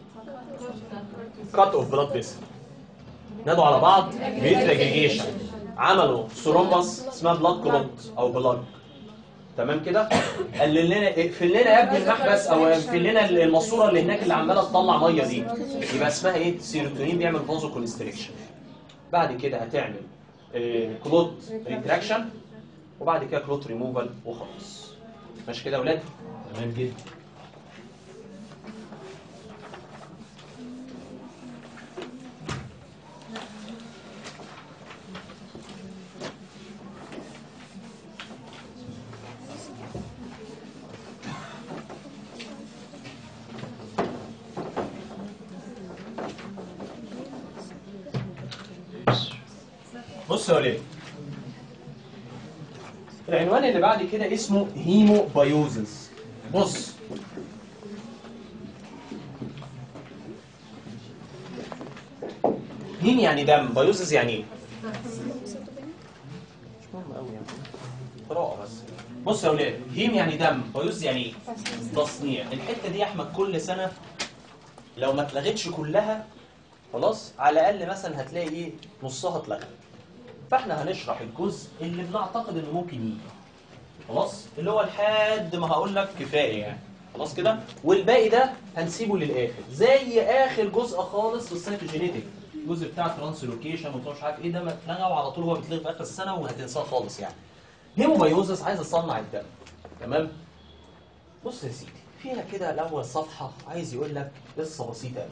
كات اوف بلاد فيسل نادوا على بعض بيتراجيجيشن عملوا ثرومبس اسمها بلاد كلوت او بلاد تمام كده قلل لنا اقفل لنا يا ابني المحبس او اقفل لنا الماسوره اللي هناك اللي عماله تطلع ميه دي يبقى اسمها ايه سيروتونين بيعمل فازو كونستريكشن بعد كده هتعمل آه، كلوت ريتراكشن وبعد كده كلوت ريموفال وخلاص ماشي كده يا اولاد تمام جدا بص يا ولاد العنوان اللي بعد كده اسمه هيمو بايوزس بص هيم يعني دم بايوزس يعني ايه؟ مش مهم قوي يعني قراءة بس بص يا ولاد هيم يعني دم بايوزس يعني ايه؟ تصنيع الحتة دي يا احمد كل سنة لو ما اتلغتش كلها خلاص على الاقل مثلا هتلاقي ايه نصها اتلغى فاحنا هنشرح الجزء اللي بنعتقد انه ممكن يجي خلاص اللي هو لحد ما هقول لك كفايه يعني خلاص كده والباقي ده هنسيبه للاخر زي اخر جزء خالص في السايتوجينيتك الجزء بتاع ترانسلوكيشن وبتاع مش عارف ايه ده ما اتلغى وعلى طول هو بيتلغي في اخر السنه وهتنساه خالص يعني هيموبايوزس عايز اصنع الدم تمام بص يا سيدي فيها كده الاول صفحه عايز يقول لك قصه بسيطه قوي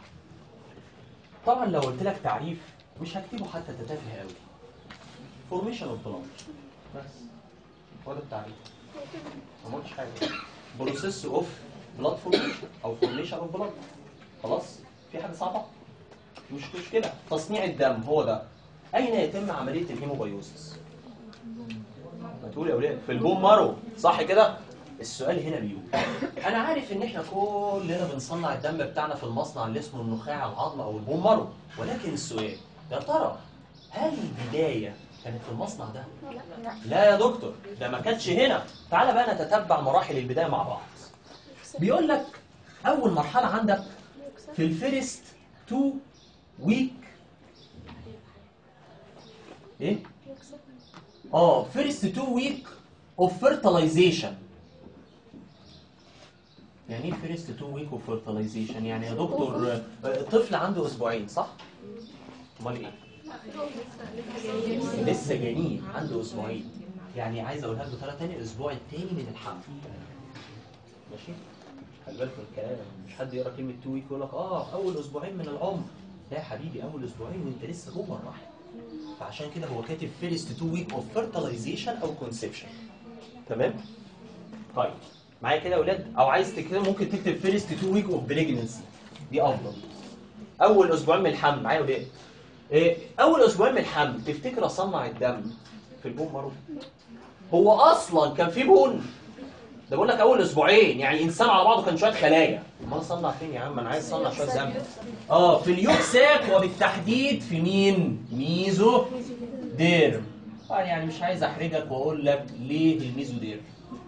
طبعا لو قلت لك تعريف مش هكتبه حتى تتافه قوي فورميشن اوف بلاد بس هو ده التعريف ما قلتش حاجه بروسيس اوف بلاد فورميشن او فورميشن اوف بلاد خلاص في حاجه صعبه مش مشكله تصنيع الدم هو ده اين يتم عمليه الهيموبايوسيس ما تقول يا اولاد في البون مارو صح كده السؤال هنا بيقول انا عارف ان احنا كلنا بنصنع الدم بتاعنا في المصنع اللي اسمه النخاع العظم او البون مارو ولكن السؤال يا ترى هل البدايه كانت في المصنع ده لا يا دكتور ده ما كانتش هنا تعال بقى نتتبع مراحل البدايه مع بعض بيقول لك اول مرحله عندك في الفيرست تو ويك ايه اه فيرست تو ويك اوف فيرتلايزيشن يعني ايه فيرست تو ويك اوف فيرتلايزيشن يعني يا دكتور آه، طفل عنده اسبوعين صح امال ايه لسه جنين عنده اسبوعين يعني عايز اقولها له ثلاثة تاني الاسبوع الثاني من الحمل ماشي خلي بالك من الكلام مش حد يقرا كلمه تو ويك يقول لك اه اول اسبوعين من العمر لا يا حبيبي اول اسبوعين وانت لسه جوه الرحم فعشان كده هو كاتب فيرست تو ويك اوف فيرتلايزيشن او كونسبشن تمام طيب معايا كده يا اولاد او عايز تكتب ممكن تكتب فيرست تو ويك اوف بريجنسي دي افضل اول اسبوعين من الحمل معايا يا اولاد إيه، اول اسبوعين من الحمل تفتكر اصنع الدم في البون مارو هو اصلا كان في بون ده بقول لك اول اسبوعين يعني انسان على بعضه كان شويه خلايا امال اصنع فين يا عم انا عايز اصنع شويه دم اه في اليوك ساك وبالتحديد في مين ميزو ديرم طبعا يعني مش عايز احرجك واقول لك ليه الميزو ديرم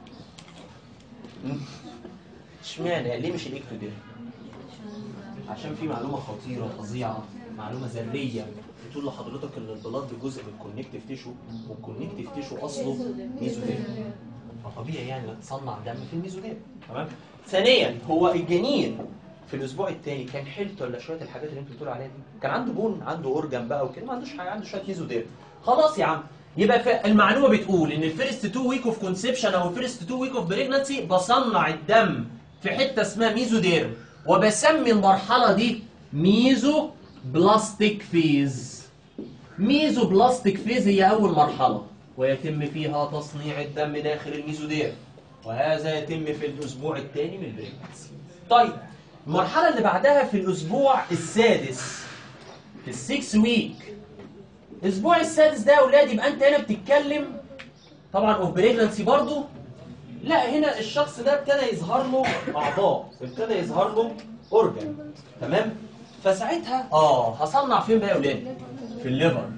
مم. اشمعنى ليه مش الاكتوديرم عشان في معلومه خطيره فظيعه معلومه ذريه بتقول لحضرتك ان البلاد جزء من الكونكتيف تيشو والكونكتيف تيشو اصله ميزوديرم فطبيعي يعني انك تصنع دم في الميزوديرم تمام ثانيا هو الجنين في الاسبوع الثاني كان حلت ولا شويه الحاجات اللي انت بتقول عليها دي كان عنده بون عنده اورجان بقى وكده ما عندوش حاجه عنده شويه ميزوديرم خلاص يا عم يبقى في المعلومه بتقول ان الفيرست تو ويك اوف كونسبشن او الفيرست تو ويك اوف بريجنانسي بصنع الدم في حته اسمها ميزوديرم وبسمي المرحله دي ميزو بلاستيك فيز ميزو بلاستيك فيز هي اول مرحله ويتم فيها تصنيع الدم داخل الميزوديرم وهذا يتم في الاسبوع الثاني من البريجنانسي طيب المرحله اللي بعدها في الاسبوع السادس في السكس ويك الاسبوع السادس ده يا اولاد يبقى انت هنا بتتكلم طبعا اوف بريجنانسي برضو لا هنا الشخص ده ابتدى يظهر له اعضاء ابتدى يظهر له اورجن تمام فساعتها اه هصنع فين بقى يا اولاد في الليفر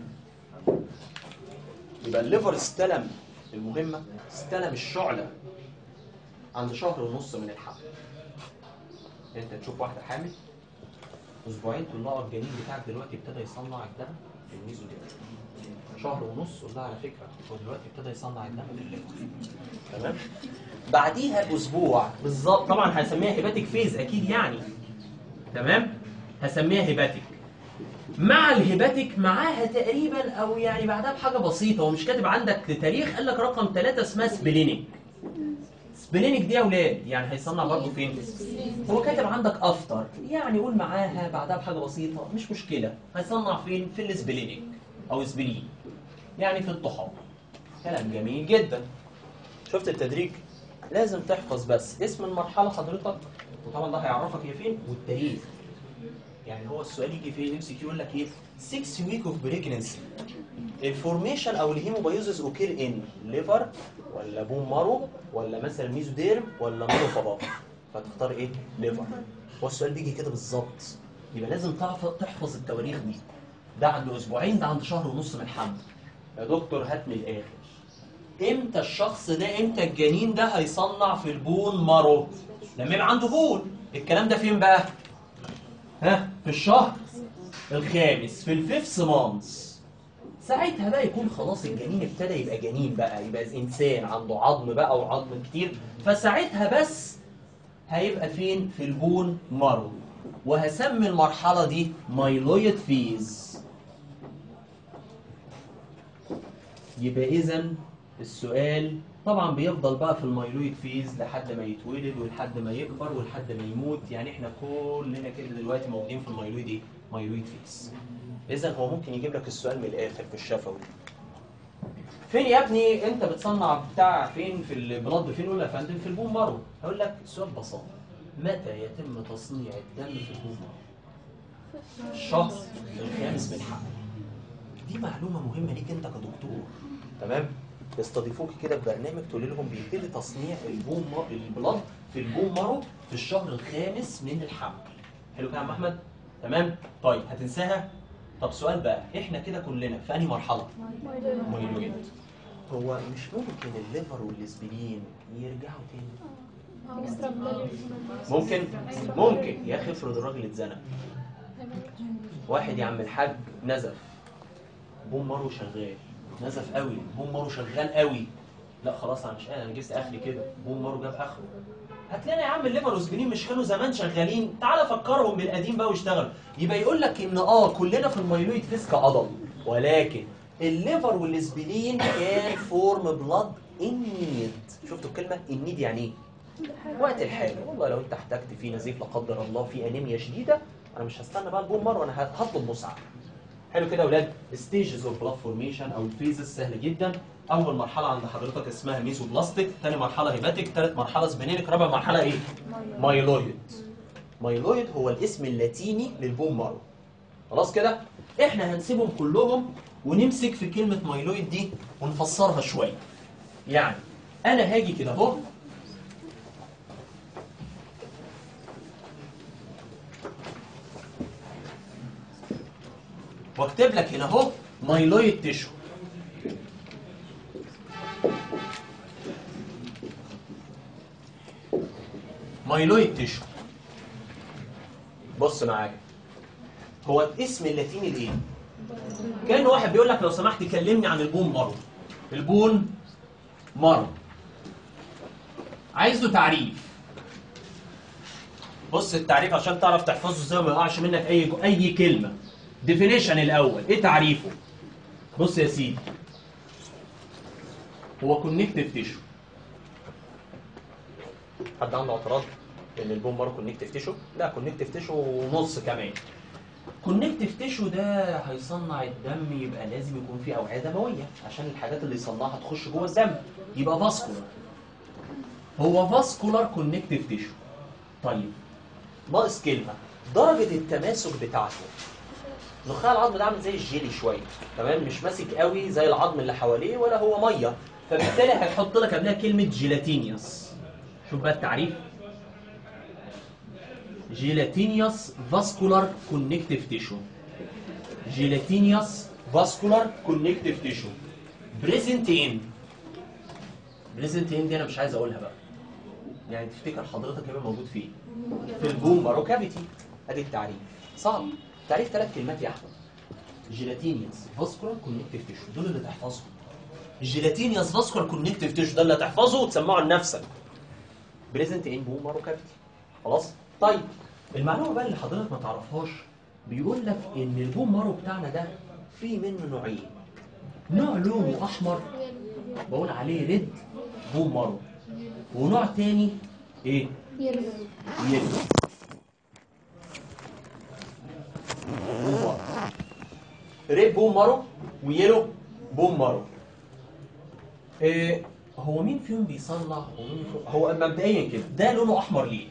يبقى الليفر استلم المهمه استلم الشعله عند شهر ونص من الحمل انت تشوف واحده حامل اسبوعين تقول لها الجنين بتاعك دلوقتي ابتدى يصنع الدم في الميزوديرم شهر ونص قول لها على فكره هو دلوقتي ابتدى يصنع الدم في الليفر تمام بعديها باسبوع بالظبط طبعا هسميها هيباتيك فيز اكيد يعني تمام هسميها هيباتيك مع الهيباتيك معاها تقريبا او يعني بعدها بحاجه بسيطه هو مش كاتب عندك تاريخ قال لك رقم ثلاثة اسمها سبلينيك سبلينيك دي يا اولاد يعني هيصنع برضه فين؟ هو كاتب عندك افتر يعني قول معاها بعدها بحاجه بسيطه مش مشكله هيصنع فين؟ في السبلينيك او سبلين يعني في الطحال كلام جميل جدا شفت التدريج؟ لازم تحفظ بس اسم المرحله حضرتك وطبعا ده هيعرفك هي فين والتاريخ يعني هو السؤال يجي في ام سي كيو يقول لك ايه 6 ويك اوف بريجنسي الفورميشن او الهيموبايوزس اوكير ان ليفر ولا بون مارو ولا مثلا ميزوديرم ولا مارو فضاء فتختار ايه ليفر هو السؤال بيجي كده بالظبط يبقى لازم تعرف تحفظ التواريخ دي ده عنده اسبوعين ده عنده شهر ونص من الحمل يا دكتور هات من الاخر امتى الشخص ده امتى الجنين ده هيصنع في البون مارو لما يبقى عنده بون الكلام ده فين بقى ها في الشهر الخامس في الفيفث مانث ساعتها بقى يكون خلاص الجنين ابتدى يبقى جنين بقى يبقى انسان عنده عظم بقى وعظم كتير فساعتها بس هيبقى فين في البون مارو وهسمي المرحلة دي مايلويد فيز يبقى اذا السؤال طبعا بيفضل بقى في المايلويد فيز لحد ما يتولد ولحد ما يكبر ولحد ما يموت يعني احنا كلنا كده دلوقتي موجودين في المايلويد ايه؟ مايلويد فيز اذا هو ممكن يجيب لك السؤال من الاخر في الشفوي فين يا ابني انت بتصنع بتاع فين في البلاد فين ولا يا فندم في البون مارو هقول لك السؤال ببساطه متى يتم تصنيع الدم في البون مارو الشهر الخامس من الحمل دي معلومه مهمه ليك انت كدكتور تمام يستضيفوك كده في برنامج تقول لهم بيبتدي تصنيع البون مارو البلاد في البون مارو في الشهر الخامس من الحمل حلو كده يا عم احمد تمام طيب هتنساها طب سؤال بقى احنا كده كلنا في انهي مرحله مايلويد هو مش ممكن الليفر والاسبرين يرجعوا تاني ممكن ممكن يا اخي افرض الراجل اتزنق واحد يا عم الحاج نزف بوم مارو شغال نزف قوي بوم مارو شغال قوي لا خلاص انا مش قادر انا جبت اخري كده بوم مارو جاب اخره هتلاقي يا عم الليفر والسبرين مش كانوا زمان شغالين تعالى فكرهم بالقديم بقى واشتغلوا يبقى يقول لك ان اه كلنا في المايلويد فيس كعضل ولكن الليفر والسبلين كان فورم بلاد النيد شفتوا الكلمه النيد يعني ايه وقت الحاجه والله لو انت احتجت في نزيف لا قدر الله في انيميا شديده انا مش هستنى بقى البوم مره انا هطلب مساعده حلو كده يا اولاد ستيجز اوف بلاد فورميشن او الفيزز سهل جدا اول مرحله عند حضرتك اسمها ميزو بلاستيك ثاني مرحله هيباتيك ثالث مرحله سبينينيك رابع مرحله ايه مايلويد مايلويد هو الاسم اللاتيني للبون مارو خلاص كده احنا هنسيبهم كلهم ونمسك في كلمه مايلويد دي ونفسرها شويه يعني انا هاجي كده اهو واكتب لك هنا اهو مايلويد تيشو مايلويد تيشو بص معايا هو الاسم اللاتيني لايه؟ كان واحد بيقول لك لو سمحت كلمني عن البون مارو البون مارو عايز له تعريف بص التعريف عشان تعرف تحفظه ازاي ما يقعش منك اي اي كلمه ديفينيشن الاول ايه تعريفه بص يا سيدي هو كونكتيف تيشو حد عنده اعتراض ان البون مارو كونكتيف تيشو لا كونكتيف تيشو ونص كمان كونكتيف تيشو ده هيصنع الدم يبقى لازم يكون فيه اوعيه دمويه عشان الحاجات اللي يصنعها تخش جوه الدم يبقى فاسكولار هو فاسكولار كونكتيف تيشو طيب ناقص كلمه درجه التماسك بتاعته نخاع العظم ده عامل زي الجيلي شويه تمام مش ماسك قوي زي العظم اللي حواليه ولا هو ميه فبالتالي هيحط لك قبلها كلمه جيلاتينيوس شوف بقى التعريف جيلاتينيوس فاسكولار كونكتيف تيشو جيلاتينيوس فاسكولار كونكتيف تيشو بريزنت ان بريزنت ان دي انا مش عايز اقولها بقى يعني تفتكر حضرتك هيبقى موجود فين في البوم بارو كافيتي ادي التعريف صعب تعريف ثلاث كلمات يا احمد جيلاتينيوس فاسكولار كونكتيف تيشو دول اللي تحفظهم الجيلاتينيوس فاسكولار كونكتيف تيشو ده اللي هتحفظه وتسمعه لنفسك بريزنت ان بوم بارو كافيتي خلاص طيب المعلومه بقى اللي حضرتك ما تعرفهاش بيقول لك ان البوم مارو بتاعنا ده فيه منه نوعين نوع لونه احمر بقول عليه ريد بوم مارو ونوع تاني ايه يلو يلو ريد بوم مارو ويلو بوم مارو إيه هو مين فيهم بيصنع ومين فيهم هو مبدئيا كده ده لونه احمر ليه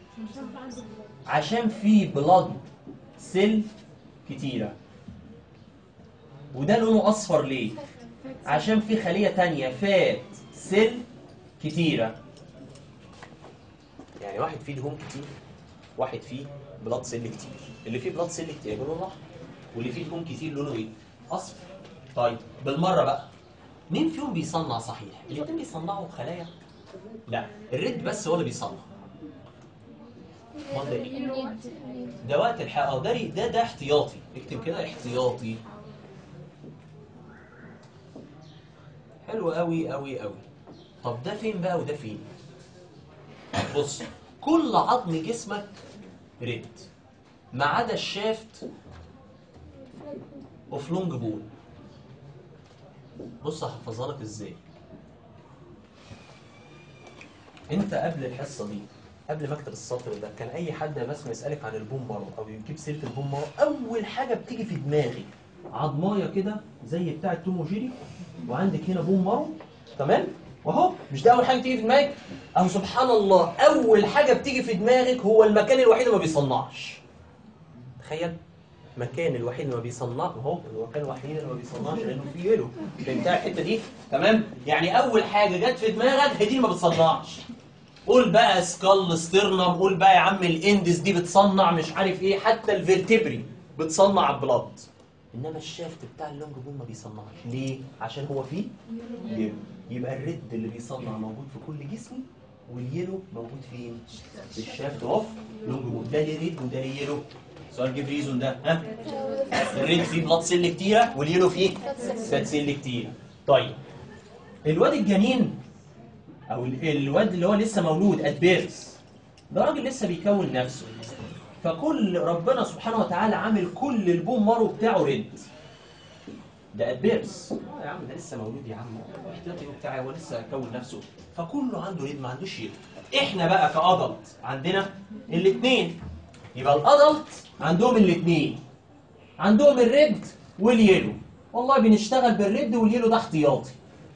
عشان في بلاد سيل كتيره وده لونه اصفر ليه عشان في خليه تانية فات سيل كتيره يعني واحد فيه دهون كتير واحد فيه بلاد سيل كتير اللي فيه بلاد سيل كتير يبقى لونه احمر واللي فيه دهون كتير لونه ايه اصفر طيب بالمره بقى مين فيهم بيصنع صحيح الاثنين بيصنعوا خلايا لا الريد بس هو اللي بيصنع امال ده ايه ده وقت الحق اه ده ده ده احتياطي اكتب كده احتياطي حلو قوي قوي قوي طب ده فين بقى وده فين بص كل عظم جسمك ريد ما عدا الشافت اوف لونج بون بص هحفظها لك ازاي انت قبل الحصه دي قبل ما اكتب السطر ده كان اي حد يا بسمه يسالك عن البوم مارو او يجيب سيره البوم مارو اول حاجه بتيجي في دماغي عضمايه كده زي بتاعه توم وجيري وعندك هنا بوم مارو تمام واهو مش ده اول حاجه بتيجي في دماغك اهو سبحان الله اول حاجه بتيجي في دماغك هو المكان الوحيد اللي ما بيصنعش تخيل المكان الوحيد اللي ما بيصنع اهو المكان الوحيد اللي ما بيصنعش لانه فيه يلو فهمتها الحته دي تمام يعني اول حاجه جت في دماغك هي دي اللي ما بتصنعش قول بقى سكال ستيرنم قول بقى يا عم الاندس دي بتصنع مش عارف ايه حتى الفيرتبري بتصنع البلاد انما الشافت بتاع اللونج بون ما بيصنعش ليه عشان هو فيه يلو يبقى الريد اللي بيصنع موجود في كل جسمي واليلو موجود فين في الشافت اوف لونج بون ده ليه ريد وده ليه يلو سؤال جيب ريزون ده ها الريد فيه بلاد سيل كتيره واليلو فيه فات سيل كتيره طيب الواد الجنين او ال- الواد اللي هو لسه مولود ات بيرث ده راجل لسه بيكون نفسه فكل ربنا سبحانه وتعالى عامل كل البوم مارو بتاعه ريد ده ات بيرث يا عم ده لسه مولود يا عم احتياطي بتاعي هو لسه كون نفسه فكله عنده ريد ما عندوش يلو احنا بقى كادلت عندنا الاثنين يبقى الادلت عندهم الاثنين عندهم الريد واليلو والله بنشتغل بالريد واليلو ده احتياطي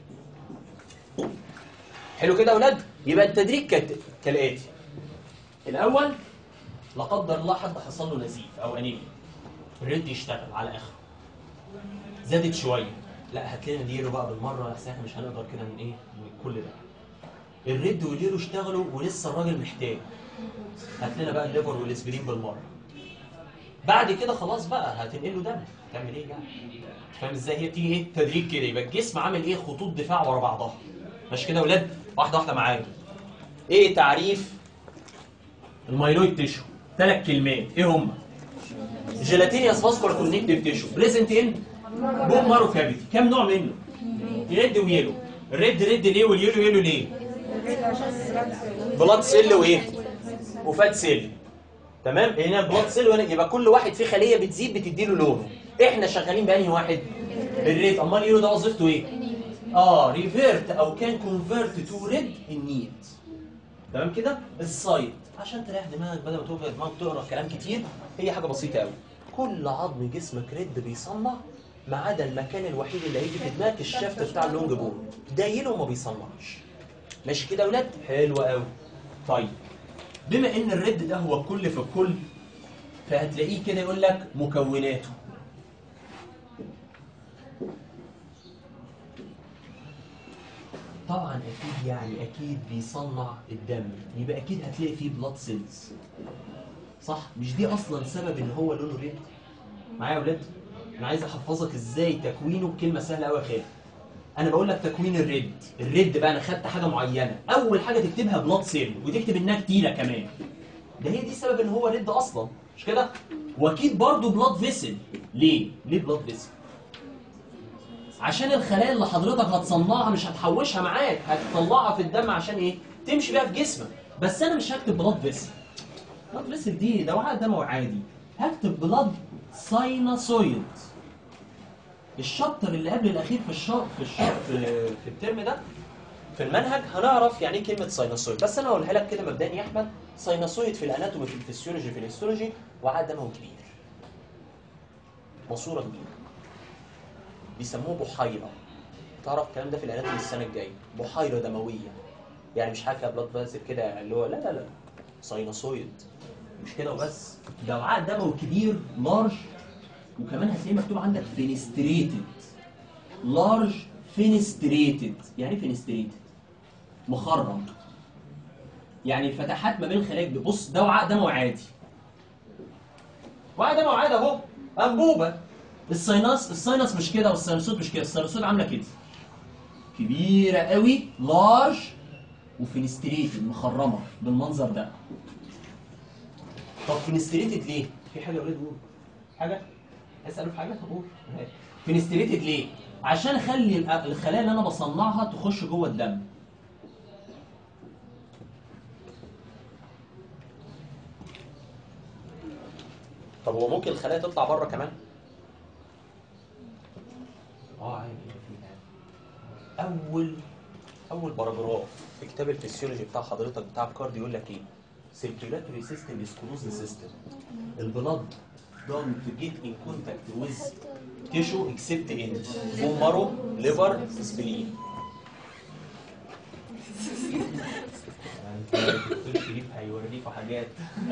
حلو كده يا اولاد يبقى التدريج كالت- كالاتي الاول لا قدر الله حد حصل له نزيف او انيميا الريد يشتغل على اخره زادت شويه لا هات لنا اليلو بقى بالمره احسن احنا مش هنقدر كده من ايه من كل ده الريد واليلو اشتغلوا ولسه الراجل محتاج هات لنا بقى الليفر والاسبرين بالمره بعد كده خلاص بقى هتنقل له دم تعمل ايه يعني فاهم ازاي هي بتيجي ايه تدريج كده يبقى الجسم عامل ايه خطوط دفاع ورا بعضها ماشي كده يا ولاد واحده واحده معايا ايه تعريف المايلويد تيشو ثلاث كلمات ايه هم جيلاتينيوس فاسكولار كونكتيف تيشو بريزنت ان بوم مارو كافيتي كام نوع منه ريد ويلو الريد ريد ليه واليلو يلو ليه بلاد سيل وايه وفات سيل تمام هنا البلاد سيل وهنا يبقى كل واحد فيه خليه بتزيد بتدي له لونه احنا شغالين بانهي واحد الريد امال اليلو ده وظيفته ايه اه ريفيرت او كان كونفيرت تو ريد النيت تمام كده السايت عشان تريح دماغك بدل ما توجع دماغك تقرا كلام كتير هي حاجه بسيطه قوي كل عظم جسمك ريد بيصنع ما عدا المكان الوحيد اللي هيجي في دماغك الشفت بتاع اللونج بون دايله وما بيصنعش ماشي كده يا ولاد حلو قوي طيب بما ان الريد ده هو الكل في الكل فهتلاقيه كده يقول لك مكوناته طبعا اكيد يعني اكيد بيصنع الدم يبقى اكيد هتلاقي فيه بلاد سيلز صح مش دي اصلا سبب ان هو لونه ريد معايا يا ولاد انا عايز احفظك ازاي تكوينه بكلمه سهله قوي يا خالد انا بقول لك تكوين الريد الريد بقى انا خدت حاجه معينه اول حاجه تكتبها بلاد سيل وتكتب انها كتيره كمان ده هي دي سبب ان هو ريد اصلا مش كده واكيد برضو بلاد فيسل ليه ليه بلاد فيسل عشان الخلايا اللي حضرتك هتصنعها مش هتحوشها معاك هتطلعها في الدم عشان ايه تمشي بيها في جسمك بس انا مش هكتب بلاد فيسل بلاد فيسل دي ده وعاء دموي عادي هكتب بلاد سايناسويد الشابتر اللي قبل الاخير في الشاب في الشاب في, في الترم ده في المنهج هنعرف يعني ايه كلمه سايناسويد بس انا هقولها لك كده مبدئيا يا احمد سايناسويد في الاناتومي في الفسيولوجي في الهيستولوجي وعاء دموي كبير ماسوره كبيره بيسموه بحيره تعرف الكلام ده في الاناتومي السنه الجايه بحيره دمويه يعني مش حاجه بلاد فاسل كده اللي هو لا لا لا سايناسويد مش كده وبس ده وعاء دموي كبير لارج وكمان هتلاقيه مكتوب عندك فينستريتد لارج فينستريتد يعني ايه فينستريتد مخرم يعني الفتحات ما بين خلايا بص ده وعاء دموي عادي وعاء دموي عادي اهو انبوبه الساينس الساينس مش كده والساينسود مش كده الساينسود عامله كده كبيره قوي لارج وفينستريتد مخرمه بالمنظر ده طب فينستريتد ليه؟ في حاجه يا ولاد قول حاجه؟ اسالوا في حاجه طب قول فينستريتد ليه؟ عشان اخلي الأ- الخلايا اللي انا بصنعها تخش جوه الدم طب هو ممكن الخلايا تطلع بره كمان؟ اه عادي في عادي. اول اول باراجراف في كتاب الفسيولوجي بتاع حضرتك بتاع الكارد يقول لك ايه؟ circulatory system is closed system. البلاد don't get in contact with tissue except in bone marrow, liver, spleen. الدكتور شريف هيوريكوا حاجات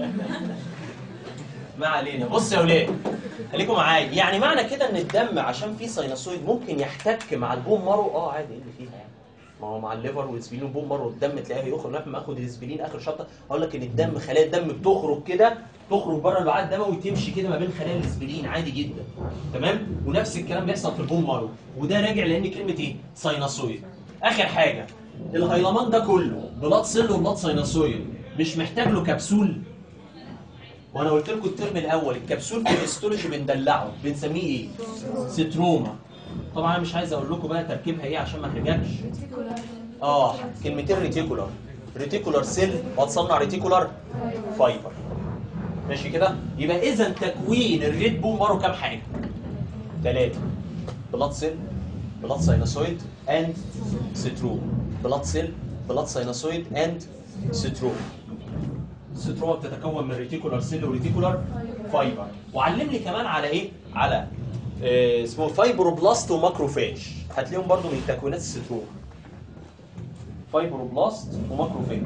ما علينا بص يا ولاد خليكم معايا يعني معنى كده ان الدم عشان فيه سايناسويد ممكن يحتك مع البون مارو اه عادي ايه اللي فيها يعني ما هو مع الليفر والسبلين والبون مارو الدم تلاقيه يخرج لما اخد السبلين اخر شطه اقول لك ان الدم خلايا الدم بتخرج كده تخرج بره الوعاء الدموي وتمشي كده ما بين خلايا السبلين عادي جدا تمام ونفس الكلام بيحصل في البون مارو وده راجع لان كلمه ايه سايناسويد اخر حاجه الهيلمان ده كله بلاد سيل وبلاد سايناسويد مش محتاج له كبسول وانا قلت لكم الترم الاول الكبسول في الهيستولوجي بندلعه بنسميه ايه ستروما طبعا انا مش عايز اقول لكم بقى تركيبها ايه عشان ما احرجكش اه كلمتين ريتيكولار ريتيكولار سيل وهتصنع ريتيكولار فايبر ماشي كده يبقى اذا تكوين الريد بون مارو كام حاجه ثلاثه بلاد سيل بلاد ساينوسويد اند ستروما بلاد سيل بلاد ساينوسويد اند ستروما الستروما بتتكون من ريتيكولار سيل وريتيكولار فايبر وعلمني كمان على ايه على آه، اسمه فايبروبلاست وماكروفاج هتلاقيهم برضو من تكوينات الستروما فايبروبلاست وماكروفاج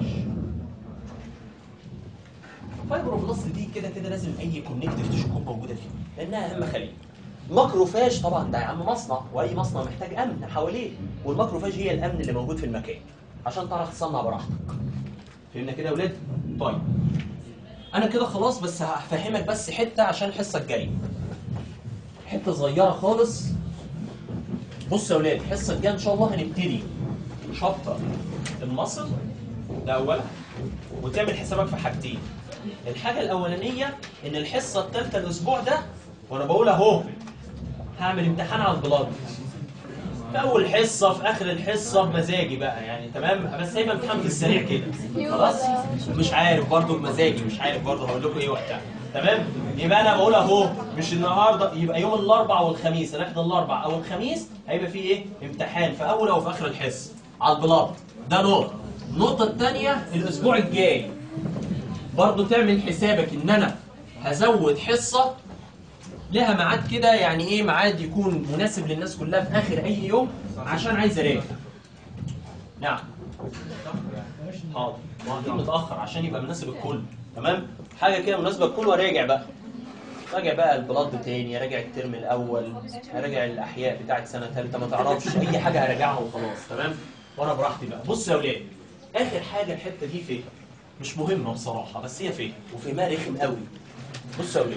فايبروبلاست دي كده كده لازم اي كونكتيف تيشو تكون موجوده فيه لانها اهم خليه ماكروفاج طبعا ده يا عم مصنع واي مصنع محتاج امن حواليه والماكروفاج هي الامن اللي موجود في المكان عشان تعرف تصنع براحتك فهمنا كده يا ولاد طيب انا كده خلاص بس هفهمك بس حته عشان الحصه الجايه حته صغيره خالص بص يا ولاد الحصه الجايه ان شاء الله هنبتدي شابتر المصل ده اولا وتعمل حسابك في حاجتين الحاجه الاولانيه ان الحصه الثالثه الاسبوع ده وانا بقول اهو هعمل امتحان على البلاد في اول حصه في اخر الحصه بمزاجي بقى يعني تمام بس هيبقى امتحان في السريع كده خلاص مش عارف برضه بمزاجي مش عارف برضه هقول لكم ايه وقتها تمام يبقى انا بقول اهو مش النهارده يبقى يوم الاربع والخميس هناخد الاربع او الخميس هيبقى فيه ايه امتحان في اول او في اخر الحصه على البلاط ده نقطه النقطه الثانيه الاسبوع الجاي برضو تعمل حسابك ان انا هزود حصه لها ميعاد كده يعني ايه ميعاد يكون مناسب للناس كلها في اخر اي يوم عشان عايز اراجع نعم حاضر ما هو أكيد متاخر عشان يبقى مناسب الكل تمام حاجه كده مناسبه الكل وراجع بقى راجع بقى البلاد تاني راجع الترم الاول راجع الاحياء بتاعت سنه ثالثه ما تعرفش اي حاجه هراجعها وخلاص تمام وانا براحتي بقى بص يا ولاد اخر حاجه الحته دي فين مش مهمه بصراحه بس هي فين وفهمها رخم قوي بص يا ولاد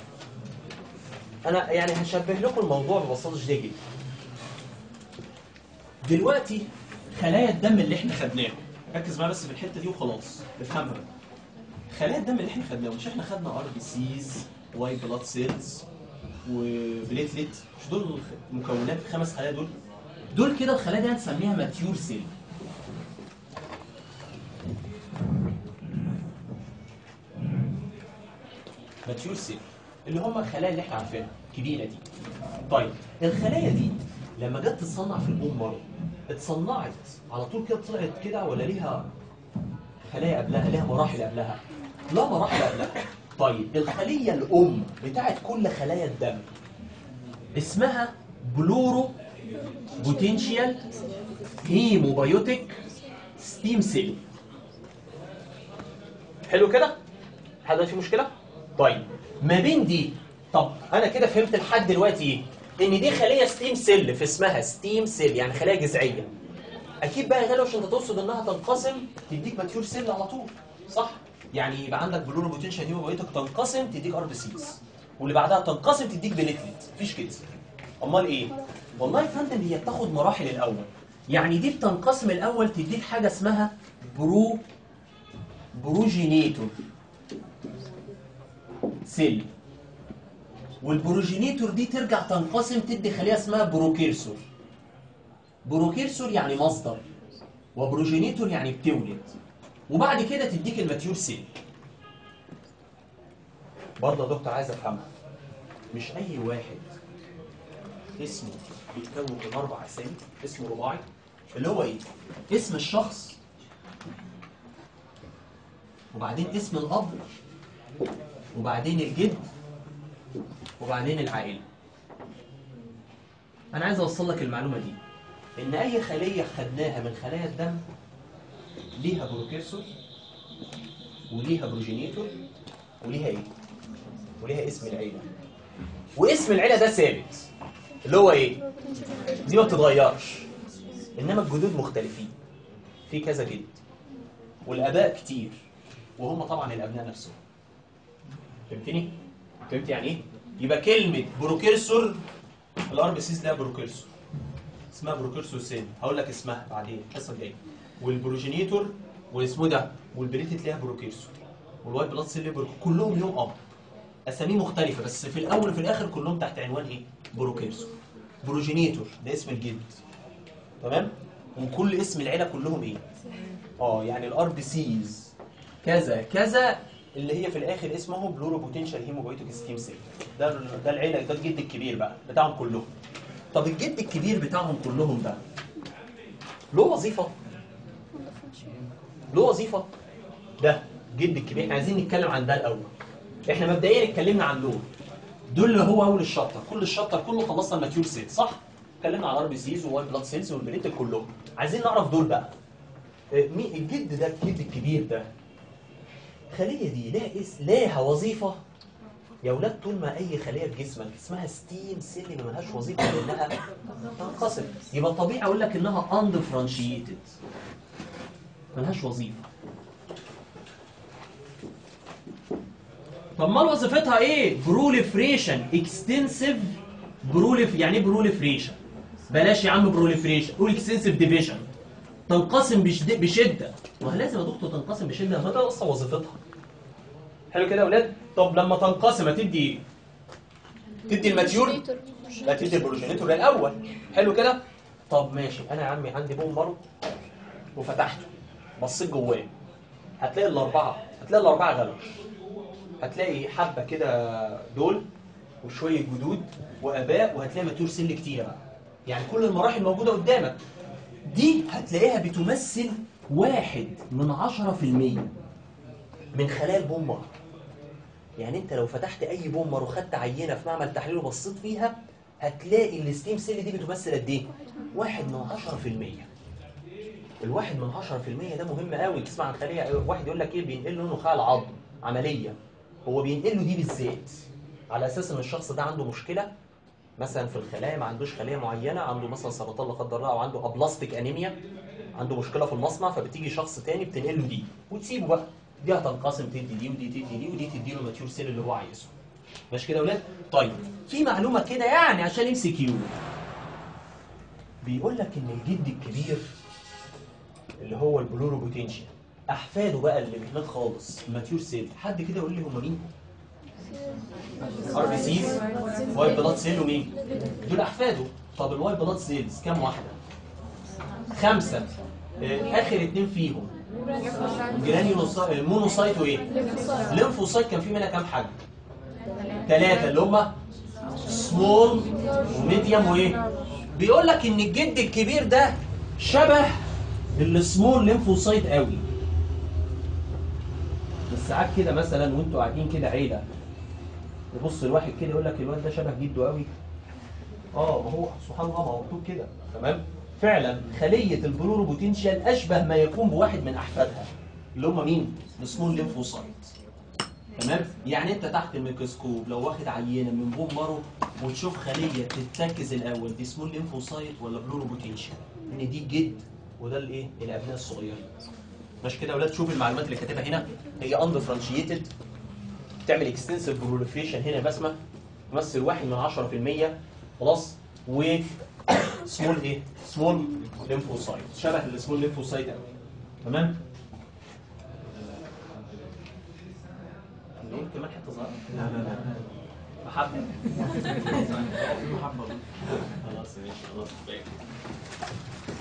انا يعني هشبه لكم الموضوع ببساطه شديده جدا دلوقتي خلايا الدم اللي احنا خدناه ركز معايا بس في الحته دي وخلاص افهمها بقى. خلايا الدم اللي احنا خدناه مش احنا خدنا ار بي سيز واي بلاد سيلز وبليتلت مش دول مكونات الخمس خلايا دول دول كده الخلايا دي هنسميها ماتيور سيل ماتيور سيل اللي هم الخلايا اللي احنا عارفينها الكبيره دي طيب الخلايا دي لما جت تتصنع في الام مره اتصنعت على طول كده طلعت كده ولا ليها خلايا قبلها ليها مراحل قبلها لا مراحل قبلها طيب الخليه الام بتاعت كل خلايا الدم اسمها بلورو بوتنشال هيموبايوتيك ستيم سيل حلو كده حد في مشكله طيب ما بين دي طب انا كده فهمت لحد دلوقتي ايه ان دي خليه ستيم سيل في اسمها ستيم سيل يعني خلايا جذعيه اكيد بقى يا غالي عشان انت تقصد انها تنقسم تديك ماتيور سيل على طول صح يعني يبقى عندك بلورو بوتنشال هيموبايوتيك تنقسم تديك ار بي سيز واللي بعدها تنقسم تديك بليتلت مفيش كده امال ايه والله يا فندم هي بتاخد مراحل الاول يعني دي بتنقسم الاول تديك حاجه اسمها برو بروجينيتور سيل والبروجينيتور دي ترجع تنقسم تدي خليه اسمها بروكيرسور بروكيرسور يعني مصدر وبروجينيتور يعني بتولد وبعد كده تديك الماتيور سيل برضه يا دكتور عايز افهمها مش اي واحد اسمه بيتكون من اربع اسامي اسمه رباعي اللي هو ايه اسم الشخص وبعدين اسم الاب وبعدين الجد وبعدين العائله انا عايز اوصل لك المعلومه دي ان اي خليه خدناها من خلايا الدم ليها بروكيرسور وليها بروجينيتور وليها ايه وليها اسم العيله واسم العيله ده ثابت اللي هو ايه دي ما بتتغيرش انما الجدود مختلفين في كذا جد والاباء كتير وهم طبعا الابناء نفسهم فهمتني فهمت يعني ايه يبقى كلمه بروكيرسور الار بي سيز ده بروكيرسور اسمها بروكيرسور سيل هقول لك اسمها بعدين الحصه الجايه والبروجينيتور واسمه ده والبريتت ليها بروكيرسور والوايت بلاد سيل ليها بروكيرسور كلهم لهم اب اسامي مختلفه بس في الاول وفي الاخر كلهم تحت عنوان ايه بروكيرسور بروجينيتور ده اسم الجد تمام وكل اسم العيله كلهم ايه اه يعني الار بي سيز كذا كذا اللي هي في الاخر اسمه بلورو بوتنشال هيموبايتيك ستيم سيل ده ده العيله ده الجد الكبير بقى بتاعهم كلهم طب الجد الكبير بتاعهم كلهم ده له وظيفه له وظيفه ده جد الكبير احنا عايزين نتكلم عن ده الاول احنا مبدئيا اتكلمنا عن دول دول اللي هو اول الشابتر كل الشابتر كله خلصنا الماتيور سيل صح اتكلمنا عن ار بي سيز ووايت بلاد سيلز والبريتل كلهم عايزين نعرف دول بقى إيه، مين الجد ده الجد الكبير ده الخليه دي لها اس لها وظيفه يا ولاد طول ما اي خليه في جسمك اسمها ستيم سيل ما ملهاش وظيفه غير انها تنقسم يبقى طبيعي اقول لك انها اندفرنشيتد ملهاش وظيفه طب ما وظيفتها ايه بروليفريشن اكستنسيف بروليف يعني ايه بروليفريشن بلاش يا عم بروليفريشن قول اكستنسيف ديفيجن تنقسم بشد... بشده ما هي لازم يا دكتور تنقسم بشده ما ده اصلا وظيفتها حلو كده يا اولاد طب لما تنقسم هتدي ايه تدي الماتيور لا تدي البروجينيتور الاول حلو كده طب ماشي انا يا عمي عندي بوم مارو وفتحته بصيت جواه هتلاقي الاربعه هتلاقي الاربعه غلط هتلاقي حبه كده دول وشويه جدود واباء وهتلاقي ماتيور سيل كتيره بقى يعني كل المراحل موجوده قدامك دي هتلاقيها بتمثل واحد من عشرة في المية من خلايا البومر يعني انت لو فتحت اي بومر وخدت عينه في معمل تحليل وبصيت فيها هتلاقي الستيم سيل دي بتمثل قد ايه؟ واحد من عشرة في المية الواحد من عشرة في المية ده مهم قوي تسمع عن خلية واحد يقول لك ايه بينقل له نخاع العظم عملية هو بينقل له دي بالذات على اساس ان الشخص ده عنده مشكلة مثلا في الخلايا ما عندوش خلية معينة عنده مثلا سرطان لا قدر الله او عنده ابلاستيك انيميا عنده مشكلة في المصنع فبتيجي شخص تاني بتنقل له دي وتسيبه بقى دي هتنقسم تدي دي ودي تدي دي ودي تدي له الماتيور سيل اللي هو عايزه ماشي كده يا ولاد؟ طيب في معلومة كده يعني عشان ام سي كيو بيقول لك ان الجد الكبير اللي هو البلورو بوتنشال احفاده بقى اللي هناك خالص الماتيور سيل حد كده يقول لي هم مين؟ ار بي سيز وايت بلاد سيل ومين؟ دول احفاده طب الوايت بلاد سيلز كام واحده؟ خمسه آه، اخر اتنين فيهم جرانيولوسايت مونوسايت وايه؟ ليمفوسايت كان في منها كام حاجه؟ ثلاثه اللي هم سمول وميديوم وايه؟ بيقول لك ان الجد الكبير ده شبه السمول ليمفوسايت قوي بس ساعات كده مثلا وانتوا قاعدين كده عيله يبص الواحد كده يقول لك الواد ده شبه جده قوي اه ما هو سبحان الله ما هو مكتوب كده تمام فعلا خليه البلورو بوتنشال اشبه ما يكون بواحد من احفادها اللي هم مين؟ السمول ليمفوسايت تمام يعني انت تحت الميكروسكوب لو واخد عينه من بون مارو وتشوف خليه تتركز الاول دي سمول ليمفوسايت ولا بلورو بوتنشال ان دي الجد وده الايه الابناء الصغيرين ماشي كده يا اولاد شوف المعلومات اللي كاتبها هنا هي اندفرنشيتد تعمل اكستنسيف بروليفريشن هنا بسمه تمثل واحد من 10% خلاص و سمول ايه؟ سمول ليمفوسايت شبه السمول ليمفوسايت قوي تمام؟ نقول كمان حته صغيره؟ لا لا لا محبه محبه خلاص ماشي خلاص كفايه